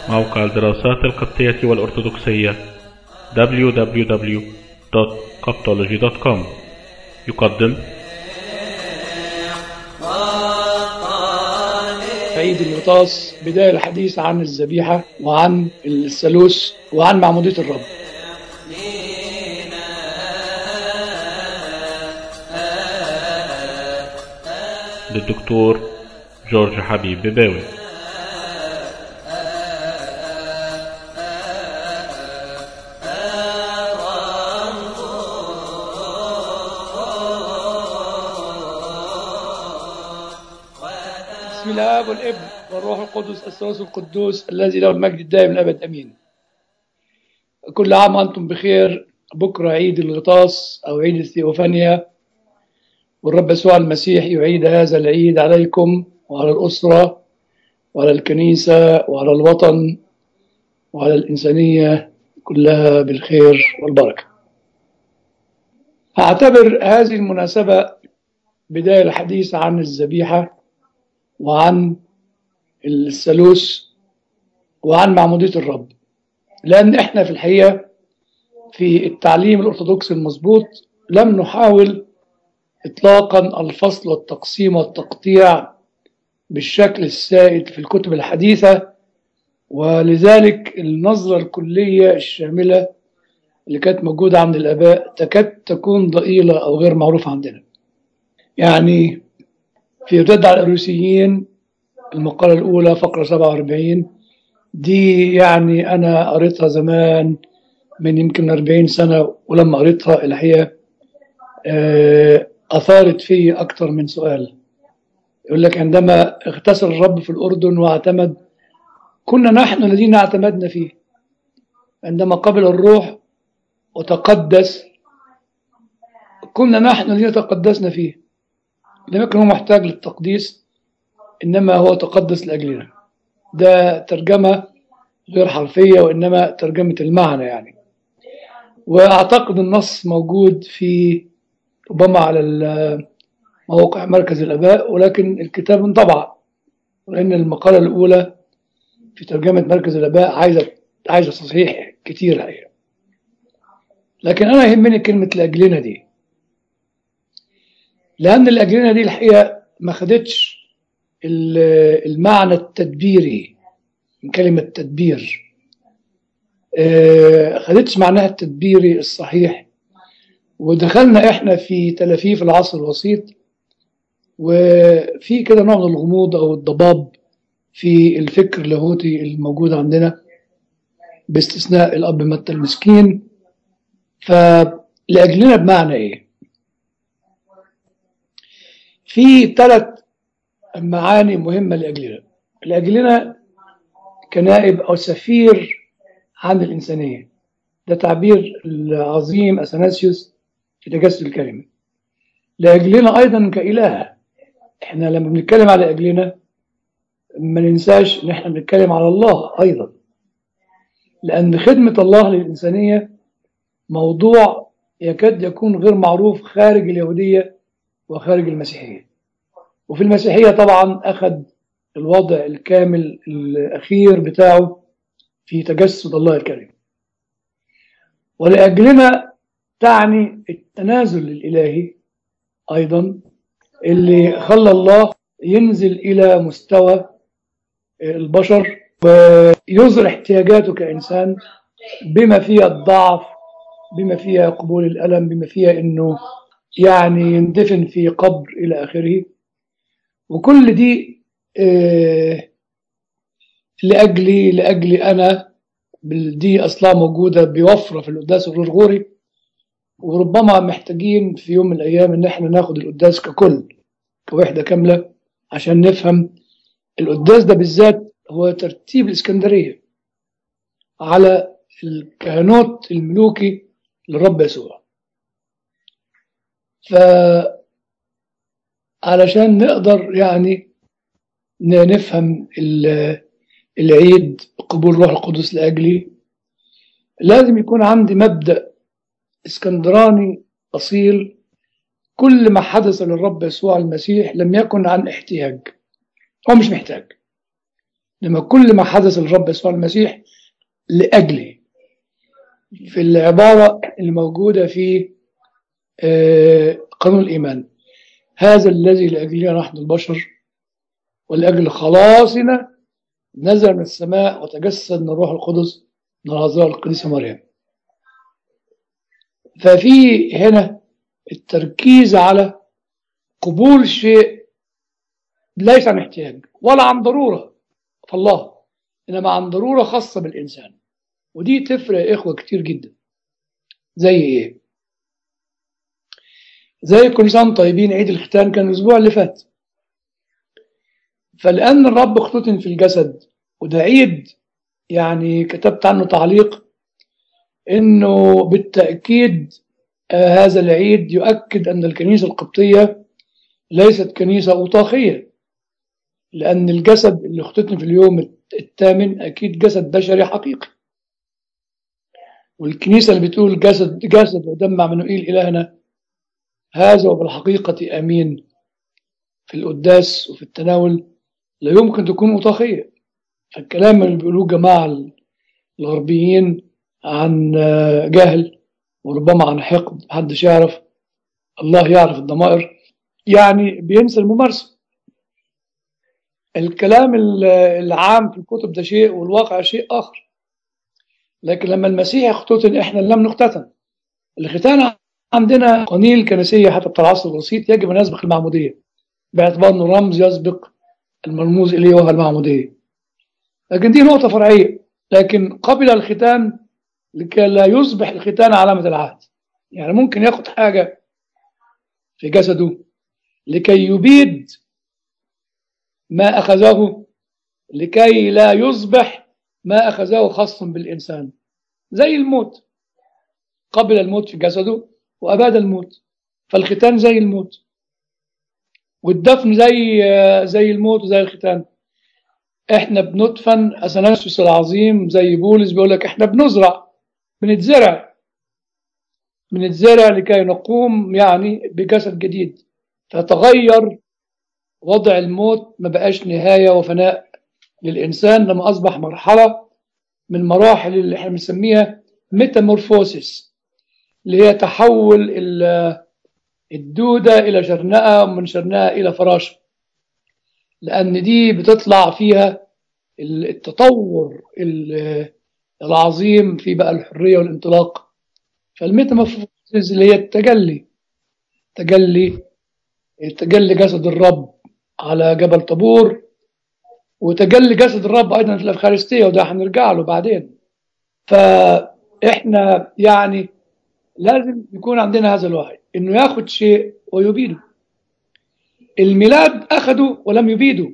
موقع الدراسات القبطية والأرثوذكسية www.coptology.com يقدم عيد الغطاس بداية الحديث عن الذبيحة وعن الثالوث وعن معمودية الرب للدكتور جورج حبيب بباوي بسم الله والابن والروح القدس الثالوث القدوس الذي له المجد الدائم الابد امين كل عام وانتم بخير بكره عيد الغطاس او عيد الثيوفانيا والرب يسوع المسيح يعيد هذا العيد عليكم وعلى الاسره وعلى الكنيسه وعلى الوطن وعلى الانسانيه كلها بالخير والبركه هعتبر هذه المناسبه بدايه الحديث عن الذبيحه وعن الثالوث وعن معمودية الرب لأن إحنا في الحقيقة في التعليم الأرثوذكسي المظبوط لم نحاول إطلاقا الفصل والتقسيم والتقطيع بالشكل السائد في الكتب الحديثة ولذلك النظرة الكلية الشاملة اللي كانت موجودة عند الآباء تكاد تكون ضئيلة أو غير معروفة عندنا يعني في ارتد على الأروسيين المقالة الأولى فقرة 47 دي يعني أنا قريتها زمان من يمكن 40 سنة ولما قريتها الحقيقة آه، أثارت في أكثر من سؤال يقول لك عندما اغتسل الرب في الأردن واعتمد كنا نحن الذين اعتمدنا فيه عندما قبل الروح وتقدس كنا نحن الذين تقدسنا فيه لم يكن هو محتاج للتقديس إنما هو تقدس لأجلنا ده ترجمة غير حرفية وإنما ترجمة المعنى يعني وأعتقد النص موجود في ربما على ال- موقع مركز الآباء ولكن الكتاب انطبع لأن المقالة الأولى في ترجمة مركز الآباء عايزة عايزة تصحيح كتير هي لكن أنا يهمني كلمة لأجلنا دي لأن الأجنة دي الحقيقة ما خدتش ال- المعنى التدبيري من كلمة تدبير آه، خدتش معناها التدبيري الصحيح ودخلنا احنا في تلافيف العصر الوسيط وفي كده نوع من الغموض او الضباب في الفكر اللاهوتي الموجود عندنا باستثناء الاب متى المسكين فلأجلنا بمعنى ايه؟ في ثلاث معاني مهمة لأجلنا لأجلنا كنائب أو سفير عن الإنسانية ده تعبير العظيم أثناسيوس في تجسد الكلمة لأجلنا أيضا كإله إحنا لما بنتكلم على أجلنا ما ننساش إن إحنا بنتكلم على الله أيضا لأن خدمة الله للإنسانية موضوع يكاد يكون غير معروف خارج اليهودية وخارج المسيحية وفي المسيحية طبعا أخذ الوضع الكامل الأخير بتاعه في تجسد الله الكريم ولأجلنا تعني التنازل الإلهي أيضا اللي خلى الله ينزل إلى مستوى البشر ويظهر احتياجاته كإنسان بما فيها الضعف بما فيها قبول الألم بما فيها إنه يعني يندفن في قبر إلى آخره وكل دي آه، لأجلي لأجلي أنا بال- دي أصلا موجودة بوفرة في القداس الغرغوري وربما محتاجين في يوم من الأيام إن احنا ناخد القداس ككل كوحدة كاملة عشان نفهم القداس ده بالذات هو ترتيب الإسكندرية على الكهنوت الملوكي للرب يسوع ف علشان نقدر يعني ن- نفهم ال- العيد قبول روح القدس لأجلي لازم يكون عندي مبدأ اسكندراني أصيل كل ما حدث للرب يسوع المسيح لم يكن عن احتياج هو مش محتاج لما كل ما حدث الرب يسوع المسيح لأجله في العبارة الموجودة في آه، قانون الإيمان هذا الذي لأجلنا نحن البشر ولأجل خلاصنا نزل من السماء وتجسد من الروح القدس من العذراء القديسة مريم ففي هنا التركيز على قبول شيء ليس عن احتياج ولا عن ضرورة فالله إنما عن ضرورة خاصة بالإنسان ودي تفرق يا إخوة كتير جدا زي إيه؟ زي كل سنة طيبين عيد الختان كان الأسبوع اللي فات فلأن الرب اختتن في الجسد وده عيد يعني كتبت عنه تعليق إنه بالتأكيد آه هذا العيد يؤكد أن الكنيسة القبطية ليست كنيسة أوطاخية لأن الجسد اللي اختتن في اليوم الثامن أكيد جسد بشري حقيقي والكنيسة اللي بتقول جسد جسد ودم عمانوئيل إلهنا هذا وبالحقيقة أمين في القداس وفي التناول لا يمكن تكون أوطاخية الكلام اللي بيقولوه جماعة الغربيين عن جهل وربما عن حقد محدش يعرف الله يعرف الضمائر يعني بينسى الممارسة الكلام العام في الكتب ده شيء والواقع شيء آخر لكن لما المسيح اختتن احنا لم نختتن الختان عندنا قنيل كنسية حتى بتاع العصر الوسيط يجب أن يسبق المعمودية باعتبار أنه رمز يسبق المرموز إليه وهو المعمودية لكن دي نقطة فرعية لكن قبل الختان لكي لا يصبح الختان علامة العهد يعني ممكن ياخد حاجة في جسده لكي يبيد ما أخذه لكي لا يصبح ما أخذه خاصا بالإنسان زي الموت قبل الموت في جسده وأباد الموت فالختان زي الموت والدفن زي زي الموت وزي الختان احنا بندفن اثناسيوس العظيم زي بولس بيقول لك احنا بنزرع بنتزرع بنتزرع لكي نقوم يعني بجسد جديد فتغير وضع الموت ما بقاش نهاية وفناء للإنسان لما أصبح مرحلة من مراحل اللي احنا بنسميها ميتامورفوسيس اللي هي تحول الدودة إلى شرنقة ومن شرنقة إلى فراشة لأن دي بتطلع فيها التطور العظيم في بقى الحرية والانطلاق فالميتامورفوسيس اللي هي التجلي تجلي تجلي جسد الرب على جبل طابور وتجلي جسد الرب أيضا في الأفخارستية وده هنرجع له بعدين فإحنا يعني لازم يكون عندنا هذا الوعي انه ياخد شيء ويبيده الميلاد اخده ولم يبيده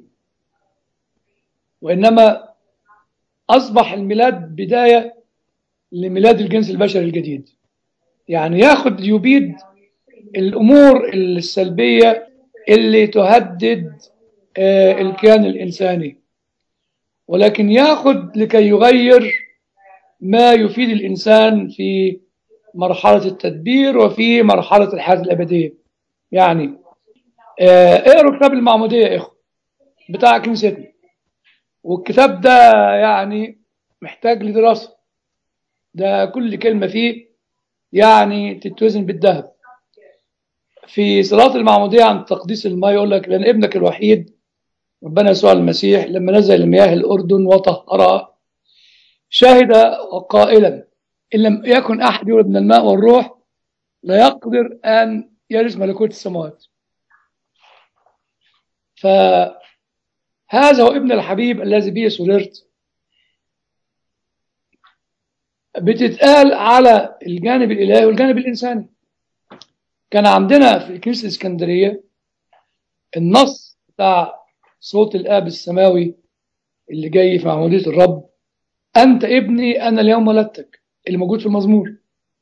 وانما اصبح الميلاد بدايه لميلاد الجنس البشري الجديد يعني ياخد يبيد الامور السلبيه اللي تهدد آه الكيان الانساني ولكن ياخد لكي يغير ما يفيد الانسان في مرحلة التدبير وفي مرحلة الحياة الأبدية يعني آه اقروا كتاب المعمودية يا إخوة بتاع كنيستنا والكتاب ده يعني محتاج لدراسة ده كل كلمة فيه يعني تتوزن بالذهب في صلاة المعمودية عن تقديس الماء يقول لك لأن ابنك الوحيد ربنا يسوع المسيح لما نزل مياه الأردن وطهرها شهد قائلا إن لم يكن أحد يولد من الماء والروح لا يقدر أن يرث ملكوت السماوات فهذا هو ابن الحبيب الذي به سررت بتتقال على الجانب الإلهي والجانب الإنساني كان عندنا في كنيسة الإسكندرية النص بتاع صوت الآب السماوي اللي جاي في معمودية الرب أنت ابني أنا اليوم ولدتك اللي موجود في المزمور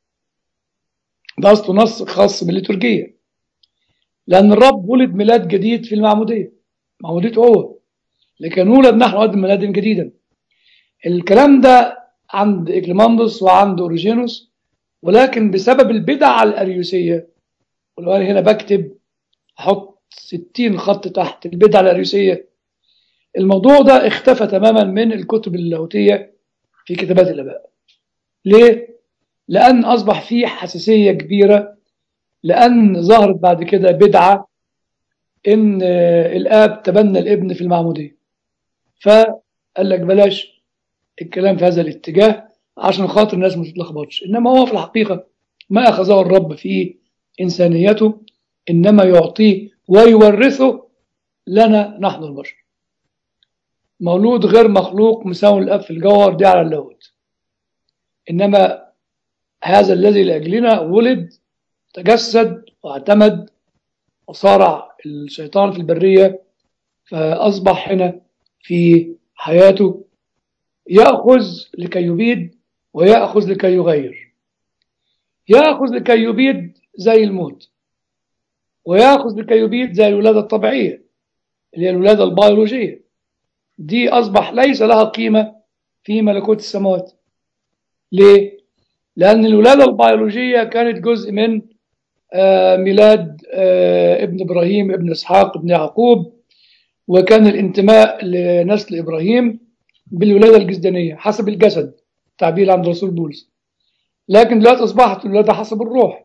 ده أصله نص خاص بالليتورجية لأن الرب ولد ميلاد جديد في المعمودية معموديته هو لكن نولد نحن قد ميلادا جديدا الكلام ده عند إكليماندوس وعند أوريجينوس ولكن بسبب البدع الأريوسية ولو أنا هنا بكتب أحط 60 خط تحت البدع الأريوسية الموضوع ده اختفى تماما من الكتب اللاهوتية في كتابات الآباء ليه؟ لأن أصبح فيه حساسية كبيرة لأن ظهرت بعد كده بدعة إن الآب تبنى الابن في المعمودية فقال لك بلاش الكلام في هذا الاتجاه عشان خاطر الناس ما تتلخبطش إنما هو في الحقيقة ما أخذه الرب في إنسانيته إنما يعطيه ويورثه لنا نحن البشر مولود غير مخلوق مساوي الأب في الجوهر دي على اللاهوت إنما هذا الذي لأجلنا ولد تجسد واعتمد وصارع الشيطان في البرية فأصبح هنا في حياته يأخذ لكي يبيد ويأخذ لكي يغير يأخذ لكي يبيد زي الموت ويأخذ لكي يبيد زي الولادة الطبيعية اللي هي الولادة البيولوجية دي أصبح ليس لها قيمة في ملكوت السماوات ليه؟ لأن الولادة البيولوجية كانت جزء من آه ميلاد آه ابن إبراهيم ابن إسحاق ابن يعقوب وكان الانتماء لنسل إبراهيم بالولادة الجسدانية حسب الجسد تعبير عند رسول بولس لكن دلوقتي أصبحت الولادة حسب الروح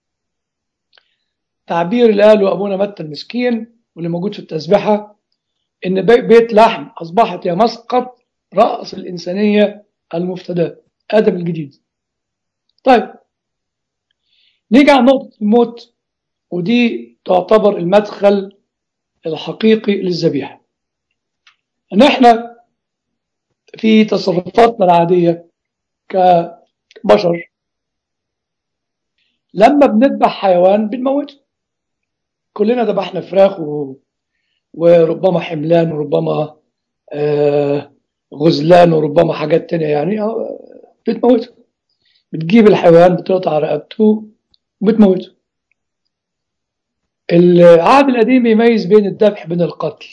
تعبير اللي قاله أبونا متى المسكين واللي موجود في التسبحة إن بيت لحم أصبحت هي مسقط رأس الإنسانية المفتدى آدم الجديد طيب نيجي على نقطة الموت ودي تعتبر المدخل الحقيقي للذبيحة إن إحنا في تصرفاتنا العادية كبشر لما بنذبح حيوان بنموته كلنا ذبحنا فراخ و... وربما حملان وربما آه غزلان وربما حاجات تانية يعني بتموته بتجيب الحيوان بتقطع رقبته وبتموته العهد القديم بيميز بين الذبح بين القتل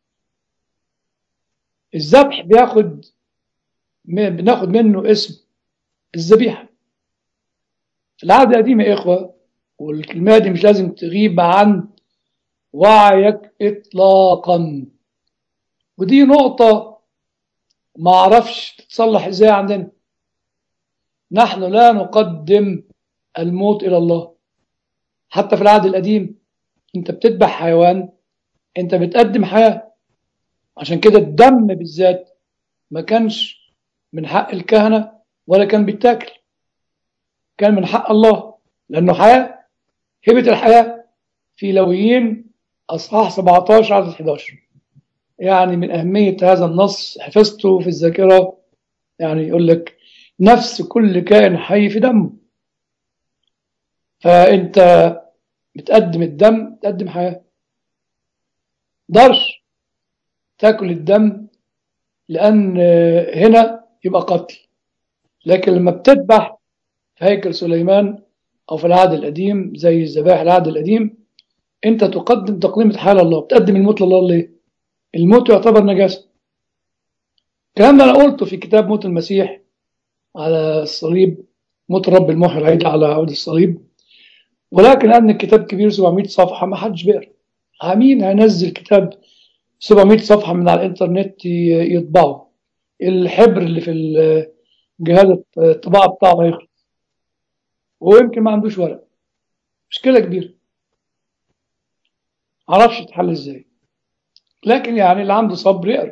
الذبح بياخد بناخد منه اسم الذبيحه في العهد القديم يا اخوه والكلمه دي مش لازم تغيب عن وعيك اطلاقا ودي نقطه ما اعرفش تتصلح ازاي عندنا نحن لا نقدم الموت الى الله حتى في العهد القديم انت بتذبح حيوان انت بتقدم حياه عشان كده الدم بالذات ما كانش من حق الكهنه ولا كان بيتاكل كان من حق الله لانه حياه هبه الحياه في لويين اصحاح 17 عدد 11 يعني من اهميه هذا النص حفظته في الذاكره يعني يقول لك نفس كل كائن حي في دمه فانت بتقدم الدم تقدم حياه درش تاكل الدم لان هنا يبقى قتل لكن لما بتذبح في هيكل سليمان او في العهد القديم زي الذبائح العهد القديم انت تقدم تقديم حال الله بتقدم الموت لله ليه الموت يعتبر نجاسه الكلام ده انا قلته في كتاب موت المسيح على الصليب موت رب المحي العيد على عود الصليب ولكن لان الكتاب كبير 700 صفحه ما حدش بيقرا مين هينزل كتاب 700 صفحه من على الانترنت يطبعه الحبر اللي في جهاز الطباعه بتاعه هيخلص ويمكن ما عندوش ورق مشكله كبيره معرفش تتحل ازاي لكن يعني اللي عنده صبر يقرا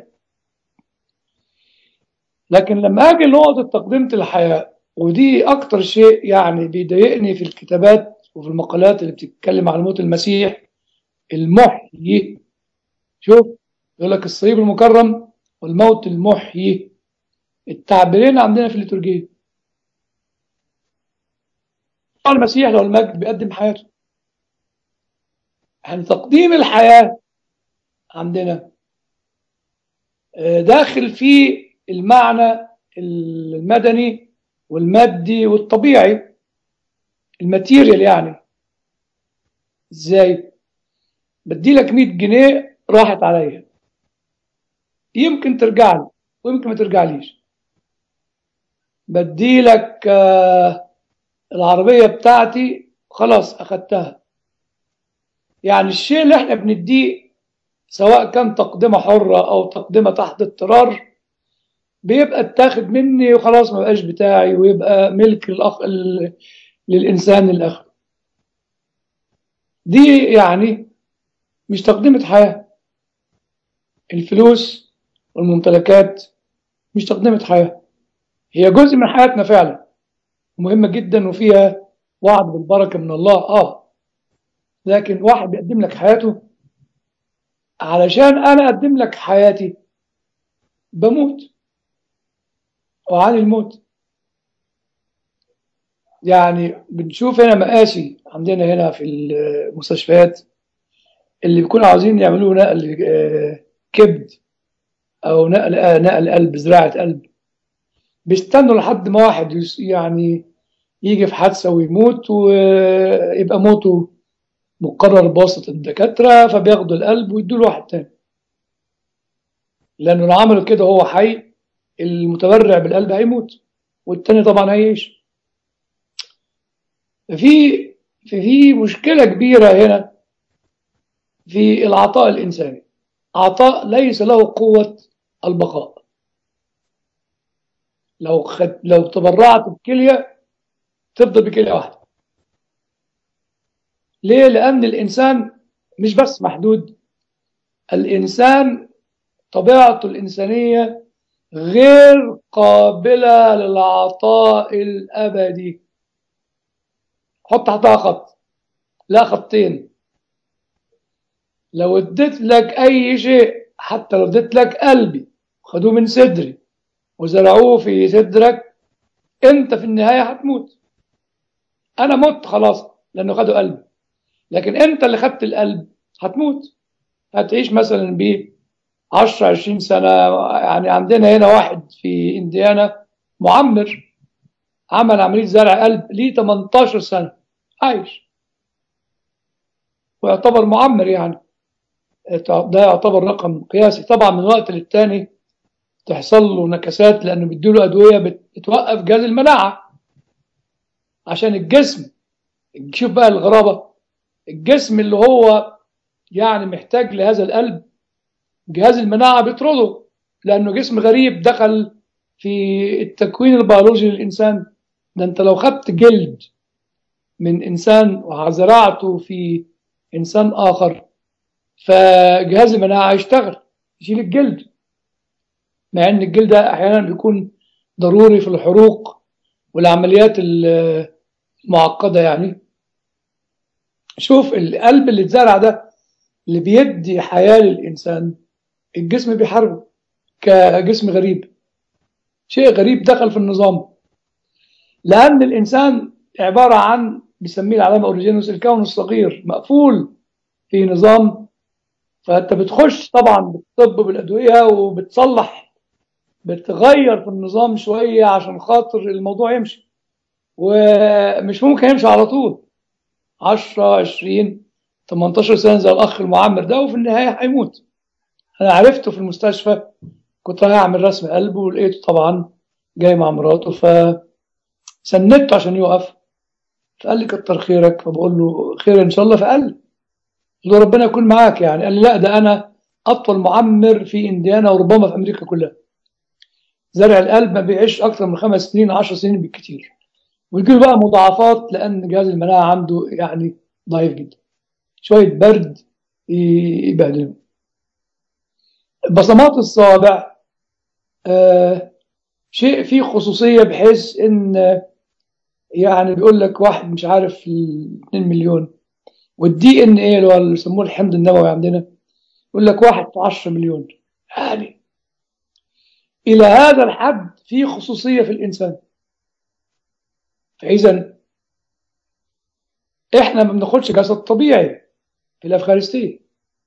لكن لما اجي لنقطه تقدمه الحياه ودي اكتر شيء يعني بيضايقني في الكتابات وفي المقالات اللي بتتكلم عن موت المسيح المحيي شوف يقول لك الصليب المكرم والموت المحيي التعبيرين عندنا في الليتورجيه المسيح لو المجد بيقدم حياته يعني تقديم الحياة عندنا داخل في المعنى المدني والمادي والطبيعي الماتيريال يعني ازاي بدي لك 100 جنيه راحت عليا يمكن ترجع لي ويمكن ما ترجعليش بدي لك آه العربية بتاعتي خلاص أخدتها يعني الشيء اللي احنا بنديه سواء كان تقدمة حرة أو تقدمة تحت اضطرار بيبقى اتاخد مني وخلاص ما بقاش بتاعي ويبقى ملك الأخ... ال... للإنسان الآخر دي يعني مش تقدمة حياة الفلوس والممتلكات مش تقدمة حياة هي جزء من حياتنا فعلا مهمة جدا وفيها وعد بالبركة من الله اه لكن واحد بيقدم لك حياته علشان انا اقدم لك حياتي بموت وعن الموت يعني بنشوف هنا مقاسي عندنا هنا في المستشفيات اللي بيكونوا عاوزين يعملوا نقل آه، كبد او نقل آه، نقل قلب زراعة قلب بيستنوا لحد ما واحد يس- يعني يجي في حادثة ويموت ويبقى موته مقرر بواسطة الدكاترة فبياخدوا القلب ويدوا له واحد تاني لأنه لو عملوا كده هو حي المتبرع بالقلب هيموت والتاني طبعا هيعيش في في في مشكلة كبيرة هنا في العطاء الإنساني عطاء ليس له قوة البقاء لو خد لو تبرعت بكلية تفضل بكلية واحدة ليه؟ لأن الإنسان مش بس محدود الإنسان طبيعته الإنسانية غير قابلة للعطاء الأبدي حط تحتها خط لا خطين لو اديت لك أي شيء حتى لو اديت لك قلبي خدوه من صدري وزرعوه في صدرك انت في النهاية هتموت انا مت خلاص لانه خدوا قلبي لكن انت اللي خدت القلب هتموت هتعيش مثلا ب 10 20 سنة يعني عندنا هنا واحد في انديانا معمر عمل عملية زرع قلب ليه 18 سنة عايش ويعتبر معمر يعني ده يعتبر رقم قياسي طبعا من وقت للتاني تحصل له نكسات لانه بيديله ادويه بتوقف جهاز المناعه عشان الجسم شوف بقى الغرابه الجسم اللي هو يعني محتاج لهذا القلب جهاز المناعه بيطرده لانه جسم غريب دخل في التكوين البيولوجي للانسان ده انت لو خدت جلد من انسان وزرعته في انسان اخر فجهاز المناعه يشتغل يشيل الجلد مع ان الجلد ده احيانا بيكون ضروري في الحروق والعمليات المعقده يعني شوف القلب اللي اتزرع ده اللي بيدي حياه للانسان الجسم بيحاربه كجسم غريب شيء غريب دخل في النظام لان الانسان عباره عن بيسميه العلامه اوريجينوس الكون الصغير مقفول في نظام فانت بتخش طبعا بالطب بالادويه وبتصلح بتغير في النظام شويه عشان خاطر الموضوع يمشي ومش ممكن يمشي على طول 10 20 18 سنه زي الاخ المعمر ده وفي النهايه هيموت انا عرفته في المستشفى كنت رايح اعمل رسم قلب ولقيته طبعا جاي مع مراته فسندته عشان يقف فقال لي كتر خيرك فبقول له خير ان شاء الله فقال لي قلت له ربنا يكون معاك يعني قال لي لا ده انا اطول معمر في انديانا وربما في امريكا كلها زرع القلب ما بيعيش اكثر من خمس سنين 10 سنين بالكثير ويجي له بقى مضاعفات لان جهاز المناعه عنده يعني ضعيف جدا شويه برد يبهدله بصمات الصوابع آه شيء فيه خصوصيه بحيث ان يعني بيقول لك واحد مش عارف 2 مليون والدي ان ايه اللي هو اللي يسموه الحمض النووي عندنا يقول لك واحد في 10 مليون يعني الى هذا الحد في خصوصيه في الانسان فاذا احنا ما بناخدش جسد طبيعي في الافخارستيه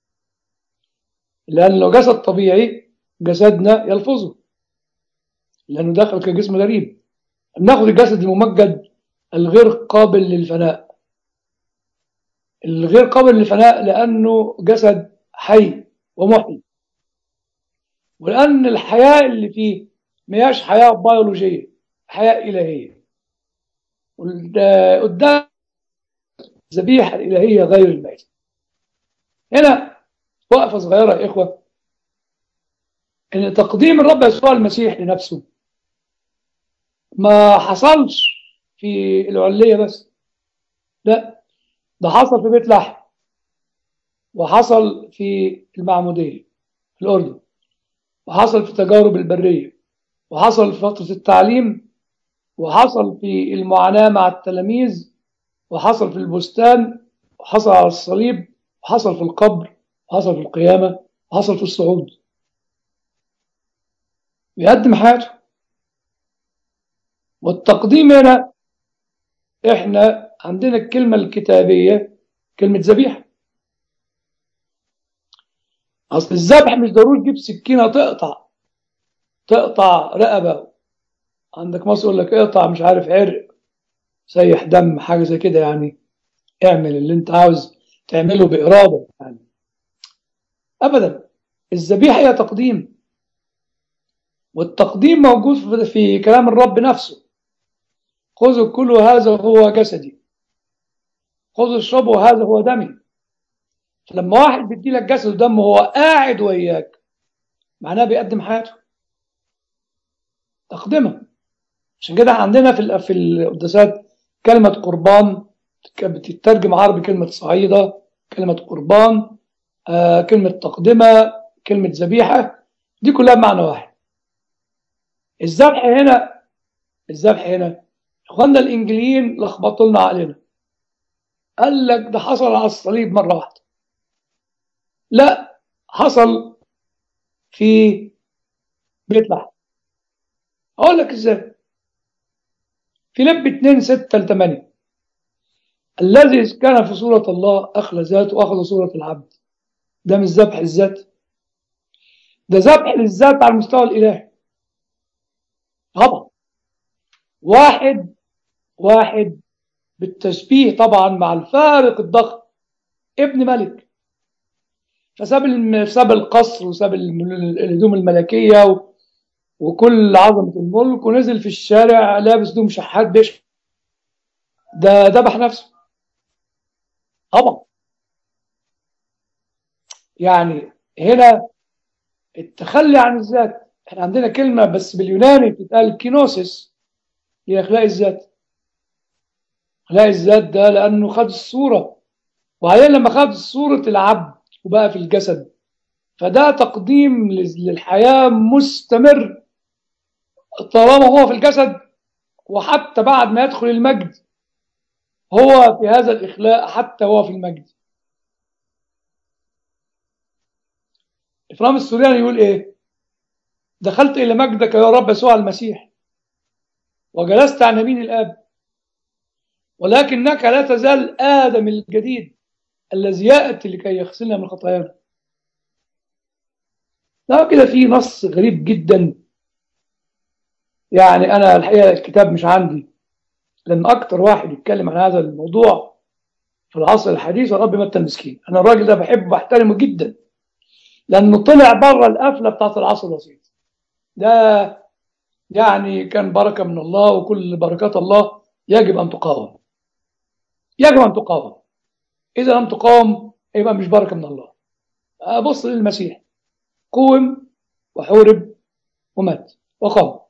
لان لو جسد طبيعي جسدنا يلفظه لانه داخل كجسم غريب بناخد الجسد الممجد الغير قابل للفناء الغير قابل للفناء لانه جسد حي ومحيي ولان الحياه اللي فيه ما هياش حياه بيولوجيه حياه الهيه قدام الذبيحه الالهيه غير الميت هنا وقفة صغيرة يا إخوة إن تقديم الرب يسوع المسيح لنفسه ما حصلش في العلية بس لا ده حصل في بيت لحم وحصل في المعمودية في الأردن وحصل في تجارب البرية وحصل في فترة التعليم وحصل في المعاناة مع التلاميذ وحصل في البستان وحصل على الصليب وحصل في القبر وحصل في القيامة وحصل في الصعود بيقدم حياته والتقديم هنا احنا عندنا الكلمة الكتابية كلمة ذبيحة اصل الذبح مش ضروري تجيب سكينة تقطع تقطع رقبة عندك مصر يقول لك اقطع مش عارف عرق سيح دم حاجة زي كده يعني اعمل اللي انت عاوز تعمله بإرادة يعني أبدا الذبيحة هي تقديم والتقديم موجود في كلام الرب نفسه خذوا كلوا هذا هو جسدي خذوا اشربوا هذا هو دمي فلما واحد بيدي لك جسد ودم وهو قاعد وياك معناه بيقدم حياته تقدمه عشان كده عندنا في في القداسات كلمة قربان بتترجم عربي كلمة صعيدة كلمة قربان آه كلمة تقدمة كلمة ذبيحة دي كلها بمعنى واحد الذبح هنا الذبح هنا اخواننا الانجليين لخبطوا لنا علينا قال لك ده حصل على الصليب مره واحده لا حصل في بيت لحم اقول لك ازاي في لب 2 6 ل 8 الذي كان في صورة الله أخلى ذاته وأخذ صورة العبد ده مش ذبح الذات ده ذبح للذات على المستوى الإلهي طبعا واحد واحد بالتشبيه طبعا مع الفارق الضخم ابن ملك فساب ساب القصر وساب الهدوم الملكيه و... وكل عظمه الملك ونزل في الشارع لابس هدوم شحات بيش ده ذبح نفسه طبعا يعني هنا التخلي عن الذات احنا عندنا كلمه بس باليوناني بتتقال كينوسيس هي اخلاء الذات اخلاء الذات ده لانه خد الصوره وبعدين لما خد صوره العبد وبقى في الجسد فده تقديم للحياه مستمر طالما هو في الجسد وحتى بعد ما يدخل المجد هو في هذا الاخلاء حتى هو في المجد افرام السورياني يقول ايه دخلت الى مجدك يا رب يسوع المسيح وجلست عن يمين الآب ولكنك لا تزال آدم الجديد الذي يأتي لكي يغسلنا من خطايانا لا كده في نص غريب جدا يعني أنا الحقيقة الكتاب مش عندي لأن أكتر واحد يتكلم عن هذا الموضوع في العصر الحديث الرب متى المسكين أنا الراجل ده بحبه بحترمه جدا لأنه طلع بره القفلة بتاعت العصر الوسيط ده يعني كان بركة من الله وكل بركات الله يجب أن تقاوم يجب أن تقاوم إذا لم تقاوم يبقى مش بركة من الله أبص للمسيح قوم وحورب ومات وقام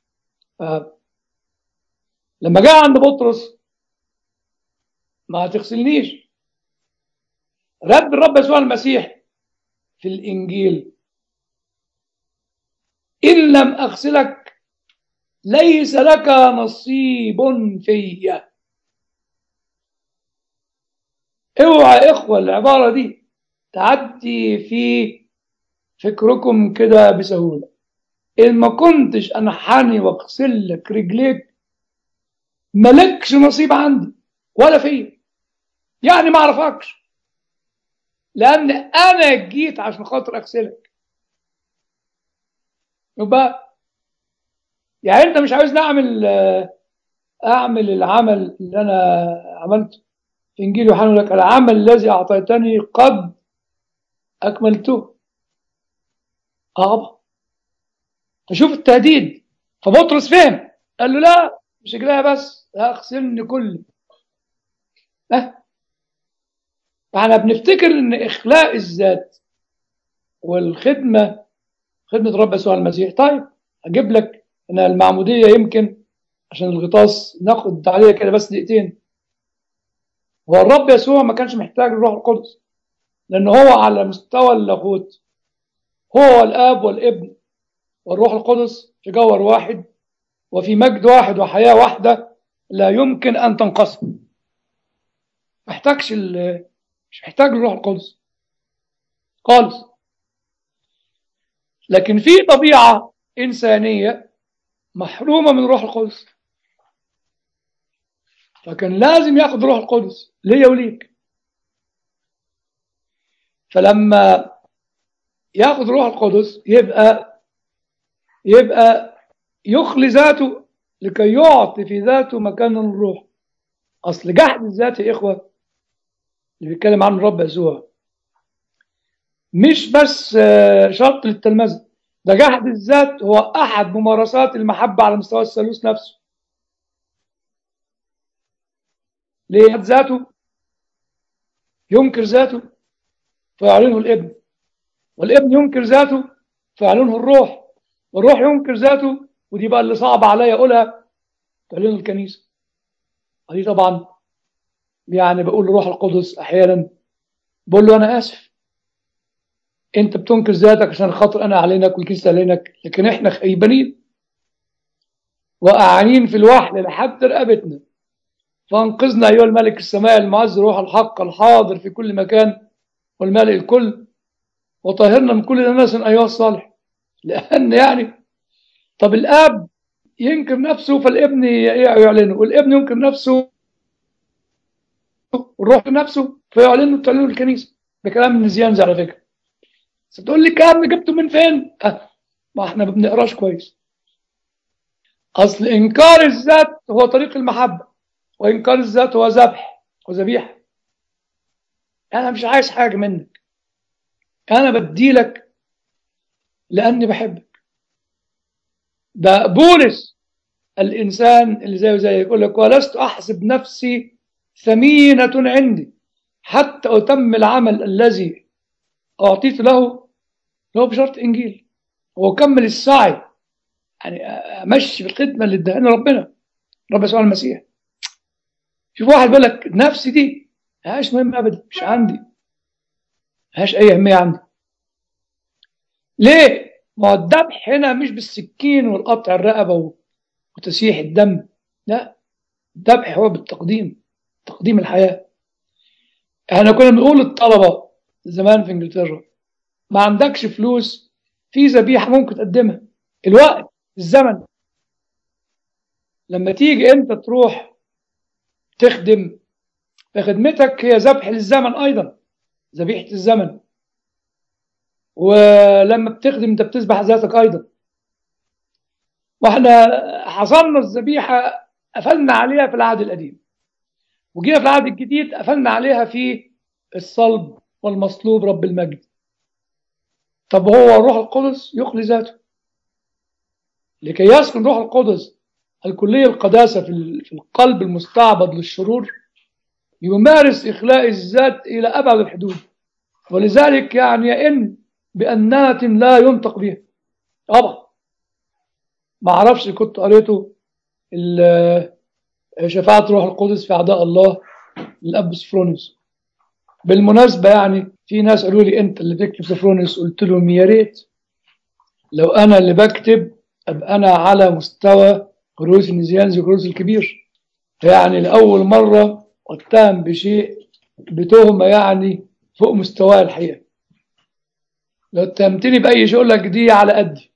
لما جاء عند بطرس ما تغسلنيش رد الرب يسوع المسيح في الإنجيل إن لم أغسلك ليس لك نصيب فيا اوعى اخوة العبارة دي تعدي في فكركم كده بسهولة إن ما كنتش أنحني وأغسل لك رجليك ملكش نصيب عندي ولا فيا يعني ما أعرفكش لأن أنا جيت عشان خاطر أغسلك يبقى يعني انت مش عاوز نعمل اعمل العمل اللي انا عملته في انجيل يوحنا لك العمل الذي اعطيتني قد اكملته اه فشوف التهديد فبطرس فهم قال له لا مش رجليها بس لا اغسلني كلي ها احنا بنفتكر ان اخلاء الذات والخدمة خدمة رب يسوع المسيح طيب أجيب لك أن المعمودية يمكن عشان الغطاس ناخد عليها كده بس دقيقتين هو الرب يسوع ما كانش محتاج الروح القدس لأن هو على مستوى اللاهوت هو الآب والابن والروح القدس في جوهر واحد وفي مجد واحد وحياة واحدة لا يمكن أن تنقسم محتاجش مش محتاج الروح القدس خالص لكن في طبيعة إنسانية محرومة من الروح القدس فكان لازم ياخد روح القدس ليا وليك فلما ياخد روح القدس يبقى يبقى يخلي ذاته لكي يعطي في ذاته مكان الروح اصل جحد الذات يا اخوه اللي بيتكلم عنه الرب يسوع مش بس شرط للتلمذه ده جحد الذات هو احد ممارسات المحبه على مستوى الثالوث نفسه ليه ذاته ينكر ذاته فيعلنه الابن والابن ينكر ذاته فيعلنه الروح والروح ينكر ذاته ودي بقى اللي صعب عليا اقولها تعلنه الكنيسه ودي طبعا يعني بقول لروح القدس احيانا بقول له انا اسف انت بتنكر ذاتك عشان خاطر انا اعلنك والكنيسه اعلنك لكن احنا خيبانين وقاعدين في الوحل لحد رقبتنا فانقذنا ايها الملك السماء المعز روح الحق الحاضر في كل مكان والمالئ الكل وطهرنا من كل ناس ايها الصالح لان يعني طب الاب ينكر نفسه فالابن يعلنه والابن ينكر نفسه والروح نفسه فيعلنه تعلنه الكنيسه ده كلام من زيانز على فكره بس تقول لي كلام جبته من فين؟ أه. ما احنا ما بنقراش كويس اصل انكار الذات هو طريق المحبه وانكار الذات هو ذبح وذبيحه انا مش عايز حاجه منك انا بديلك لاني بحبك ده بولس الانسان اللي زيه زي يقول لك ولست احسب نفسي ثمينه عندي حتى اتم العمل الذي اعطيت له هو بشرط انجيل هو كمل السعي يعني امشي في الخدمه اللي اداها ربنا رب يسوع المسيح شوف واحد بيقول لك نفسي دي ملهاش مهم ابدا مش عندي ملهاش اي اهميه عندي ليه؟ ما هو الذبح هنا مش بالسكين والقطع الرقبه وتسيح الدم لا الذبح هو بالتقديم تقديم الحياه احنا كنا بنقول للطلبه زمان في انجلترا ما عندكش فلوس في ذبيحه ممكن تقدمها الوقت الزمن لما تيجي انت تروح تخدم فخدمتك هي ذبح للزمن ايضا ذبيحه الزمن ولما بتخدم انت بتذبح ذاتك ايضا واحنا حصلنا الذبيحه قفلنا عليها في العهد القديم وجينا في العهد الجديد قفلنا عليها في الصلب والمصلوب رب المجد طب هو الروح القدس يخلي ذاته لكي يسكن روح القدس الكلية القداسة في القلب المستعبد للشرور يمارس إخلاء الذات إلى أبعد الحدود ولذلك يعني يئن بأنات لا ينطق بها طبعا ما أعرفش كنت قريته شفاعة روح القدس في أعداء الله للأب سفرونيوس بالمناسبة يعني في ناس قالوا لي أنت اللي بتكتب سفرونيوس قلت لهم يا ريت لو أنا اللي بكتب أبقى أنا على مستوى كروس النزيانزي وكروس الكبير يعني لأول مرة اتهم بشيء بتهمة يعني فوق مستواه الحقيقة لو اتهمتني بأي شيء أقول لك دي على قدي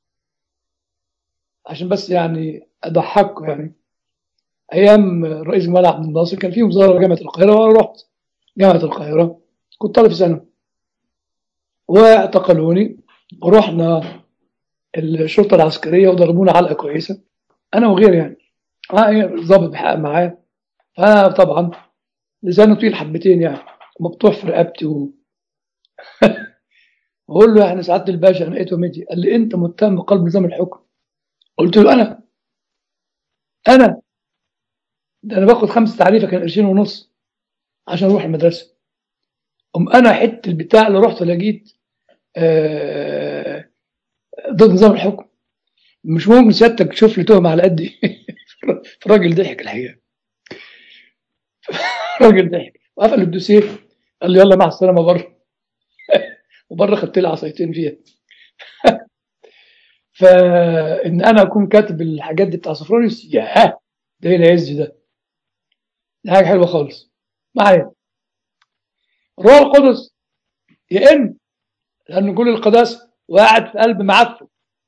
عشان بس يعني أضحكوا يعني أيام رئيس جمال عبد الناصر كان في مظاهرة جامعة القاهرة وأنا رحت جامعة القاهرة كنت طالب سنة واعتقلوني ورحنا الشرطة العسكرية وضربونا علقة كويسة أنا وغيري يعني ظابط بحق معايا فطبعا لسانه طويل حبتين يعني مقطوع في رقبتي و... بقول له يعني سعاده الباشا انا لقيته مدي قال لي انت متهم بقلب نظام الحكم قلت له انا انا ده انا باخد خمس تعريفه كان قرشين ونص عشان اروح المدرسه ام انا حته البتاع اللي رحت لقيت آه، ضد نظام الحكم مش ممكن سيادتك تشوف لي تهمه على قدي الراجل ضحك الحقيقه الراجل ضحك وقفل الدوسيه قال لي يلا مع السلامه بره وبره خدت لي عصايتين فيها فان انا اكون كاتب الحاجات دي بتاع سفرونيوس ياه ده ايه العز ده دي حاجه حلوه خالص ما علينا الروح القدس يئن لان كل القداسه وقاعد في قلب معفن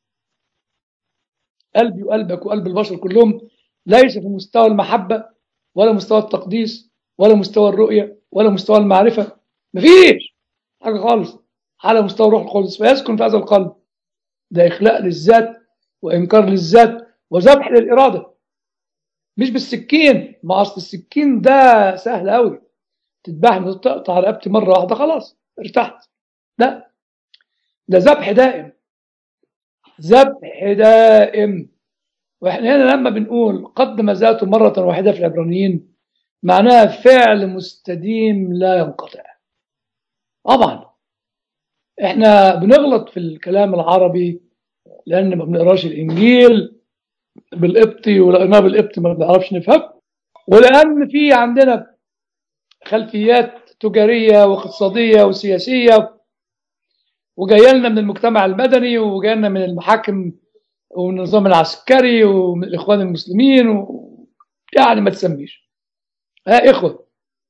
قلبي وقلبك وقلب البشر كلهم ليس في مستوى المحبه ولا مستوى التقديس ولا مستوى الرؤيه ولا مستوى المعرفه مفيش حاجه خالص على مستوى الروح القدس فيسكن في هذا القلب ده إخلاء للذات وإنكار للذات وذبح للإرادة مش بالسكين ما أصل السكين ده سهل أوي تذبحني تقطع رقبتي مرة واحدة خلاص ارتحت لا ده ذبح دائم ذبح دائم واحنا هنا لما بنقول قدم ذاته مرة واحدة في العبرانيين معناها فعل مستديم لا ينقطع طبعا احنا بنغلط في الكلام العربي لان ما بنقراش الانجيل بالقبطي ولقيناه بالقبطي ما بنعرفش نفهم ولان في عندنا خلفيات تجاريه واقتصاديه وسياسيه وجايه لنا من المجتمع المدني وجايه لنا من المحاكم ومن النظام العسكري ومن الاخوان المسلمين و... يعني ما تسميش ها اخوه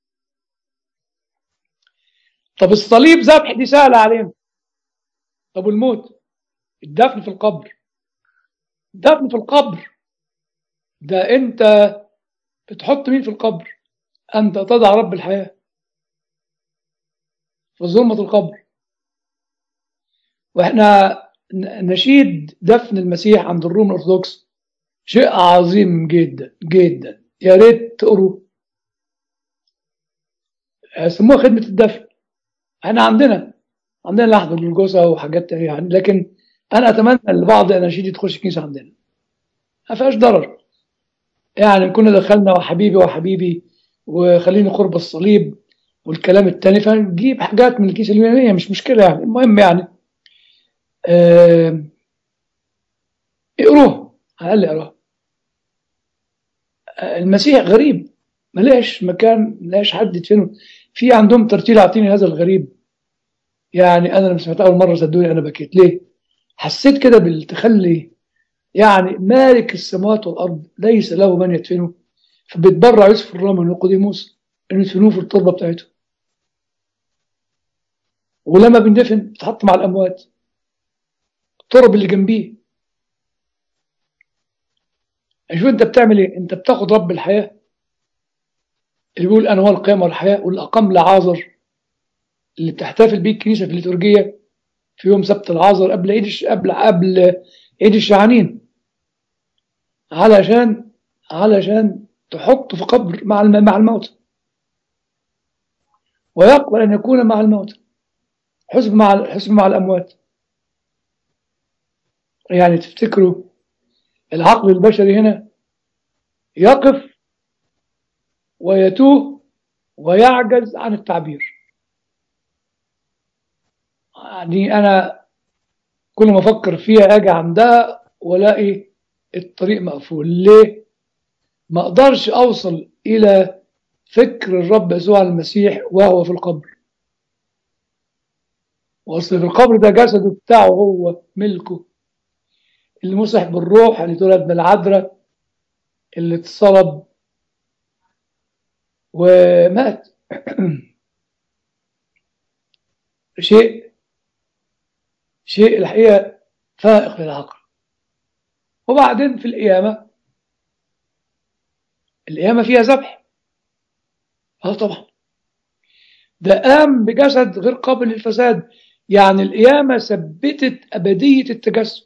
طب الصليب ذبح دي سهله علينا طب والموت الدفن في القبر الدفن في القبر ده انت بتحط مين في القبر انت تضع رب الحياه في ظلمه القبر واحنا نشيد دفن المسيح عند الروم الارثوذكس شيء عظيم جدا جدا يا ريت تقروا سموها خدمه الدفن احنا عندنا عندنا لحظة جلجوسة وحاجات تانية يعني لكن أنا أتمنى أن بعض الأناشيد تخش الكنيسة عندنا ما فيهاش ضرر يعني كنا دخلنا وحبيبي وحبيبي وخليني قرب الصليب والكلام التاني فنجيب حاجات من الكنيسة اليونانية مش مشكلة يعني المهم يعني آه اقروه على الأقل اقروه المسيح غريب ملاش مكان ملاش حد يدفنه في عندهم ترتيل اعطيني هذا الغريب يعني انا لما سمعتها اول مره صدقوني انا بكيت ليه؟ حسيت كده بالتخلي يعني مالك السماوات والارض ليس له من يدفنه فبيتبرع يوسف الرامي ونيقوديموس ان يدفنوه في التربه بتاعته ولما بيندفن بيتحط مع الاموات الترب اللي جنبيه شوف انت بتعمل ايه؟ انت بتاخد رب الحياه اللي بيقول انا هو القيامه والحياه والاقام لعازر اللي بتحتفل بيه الكنيسه في الليتورجيه في يوم سبت العازر قبل عيد الش... قبل قبل عيد الشعانين علشان علشان تحطه في قبر مع الم... مع الموت ويقبل ان يكون مع الموت حسب مع حسب مع الاموات يعني تفتكروا العقل البشري هنا يقف ويتوه ويعجز عن التعبير يعني انا كل ما افكر فيها اجي عندها والاقي الطريق مقفول ليه ما اقدرش اوصل الى فكر الرب يسوع المسيح وهو في القبر واصل في القبر ده جسده بتاعه هو ملكه اللي مسح بالروح اللي اتولد من العذراء اللي اتصلب ومات شيء شيء الحقيقة فائق للعقل وبعدين في القيامة القيامة فيها ذبح اه طبعا ده قام بجسد غير قابل للفساد يعني القيامة ثبتت أبدية التجسد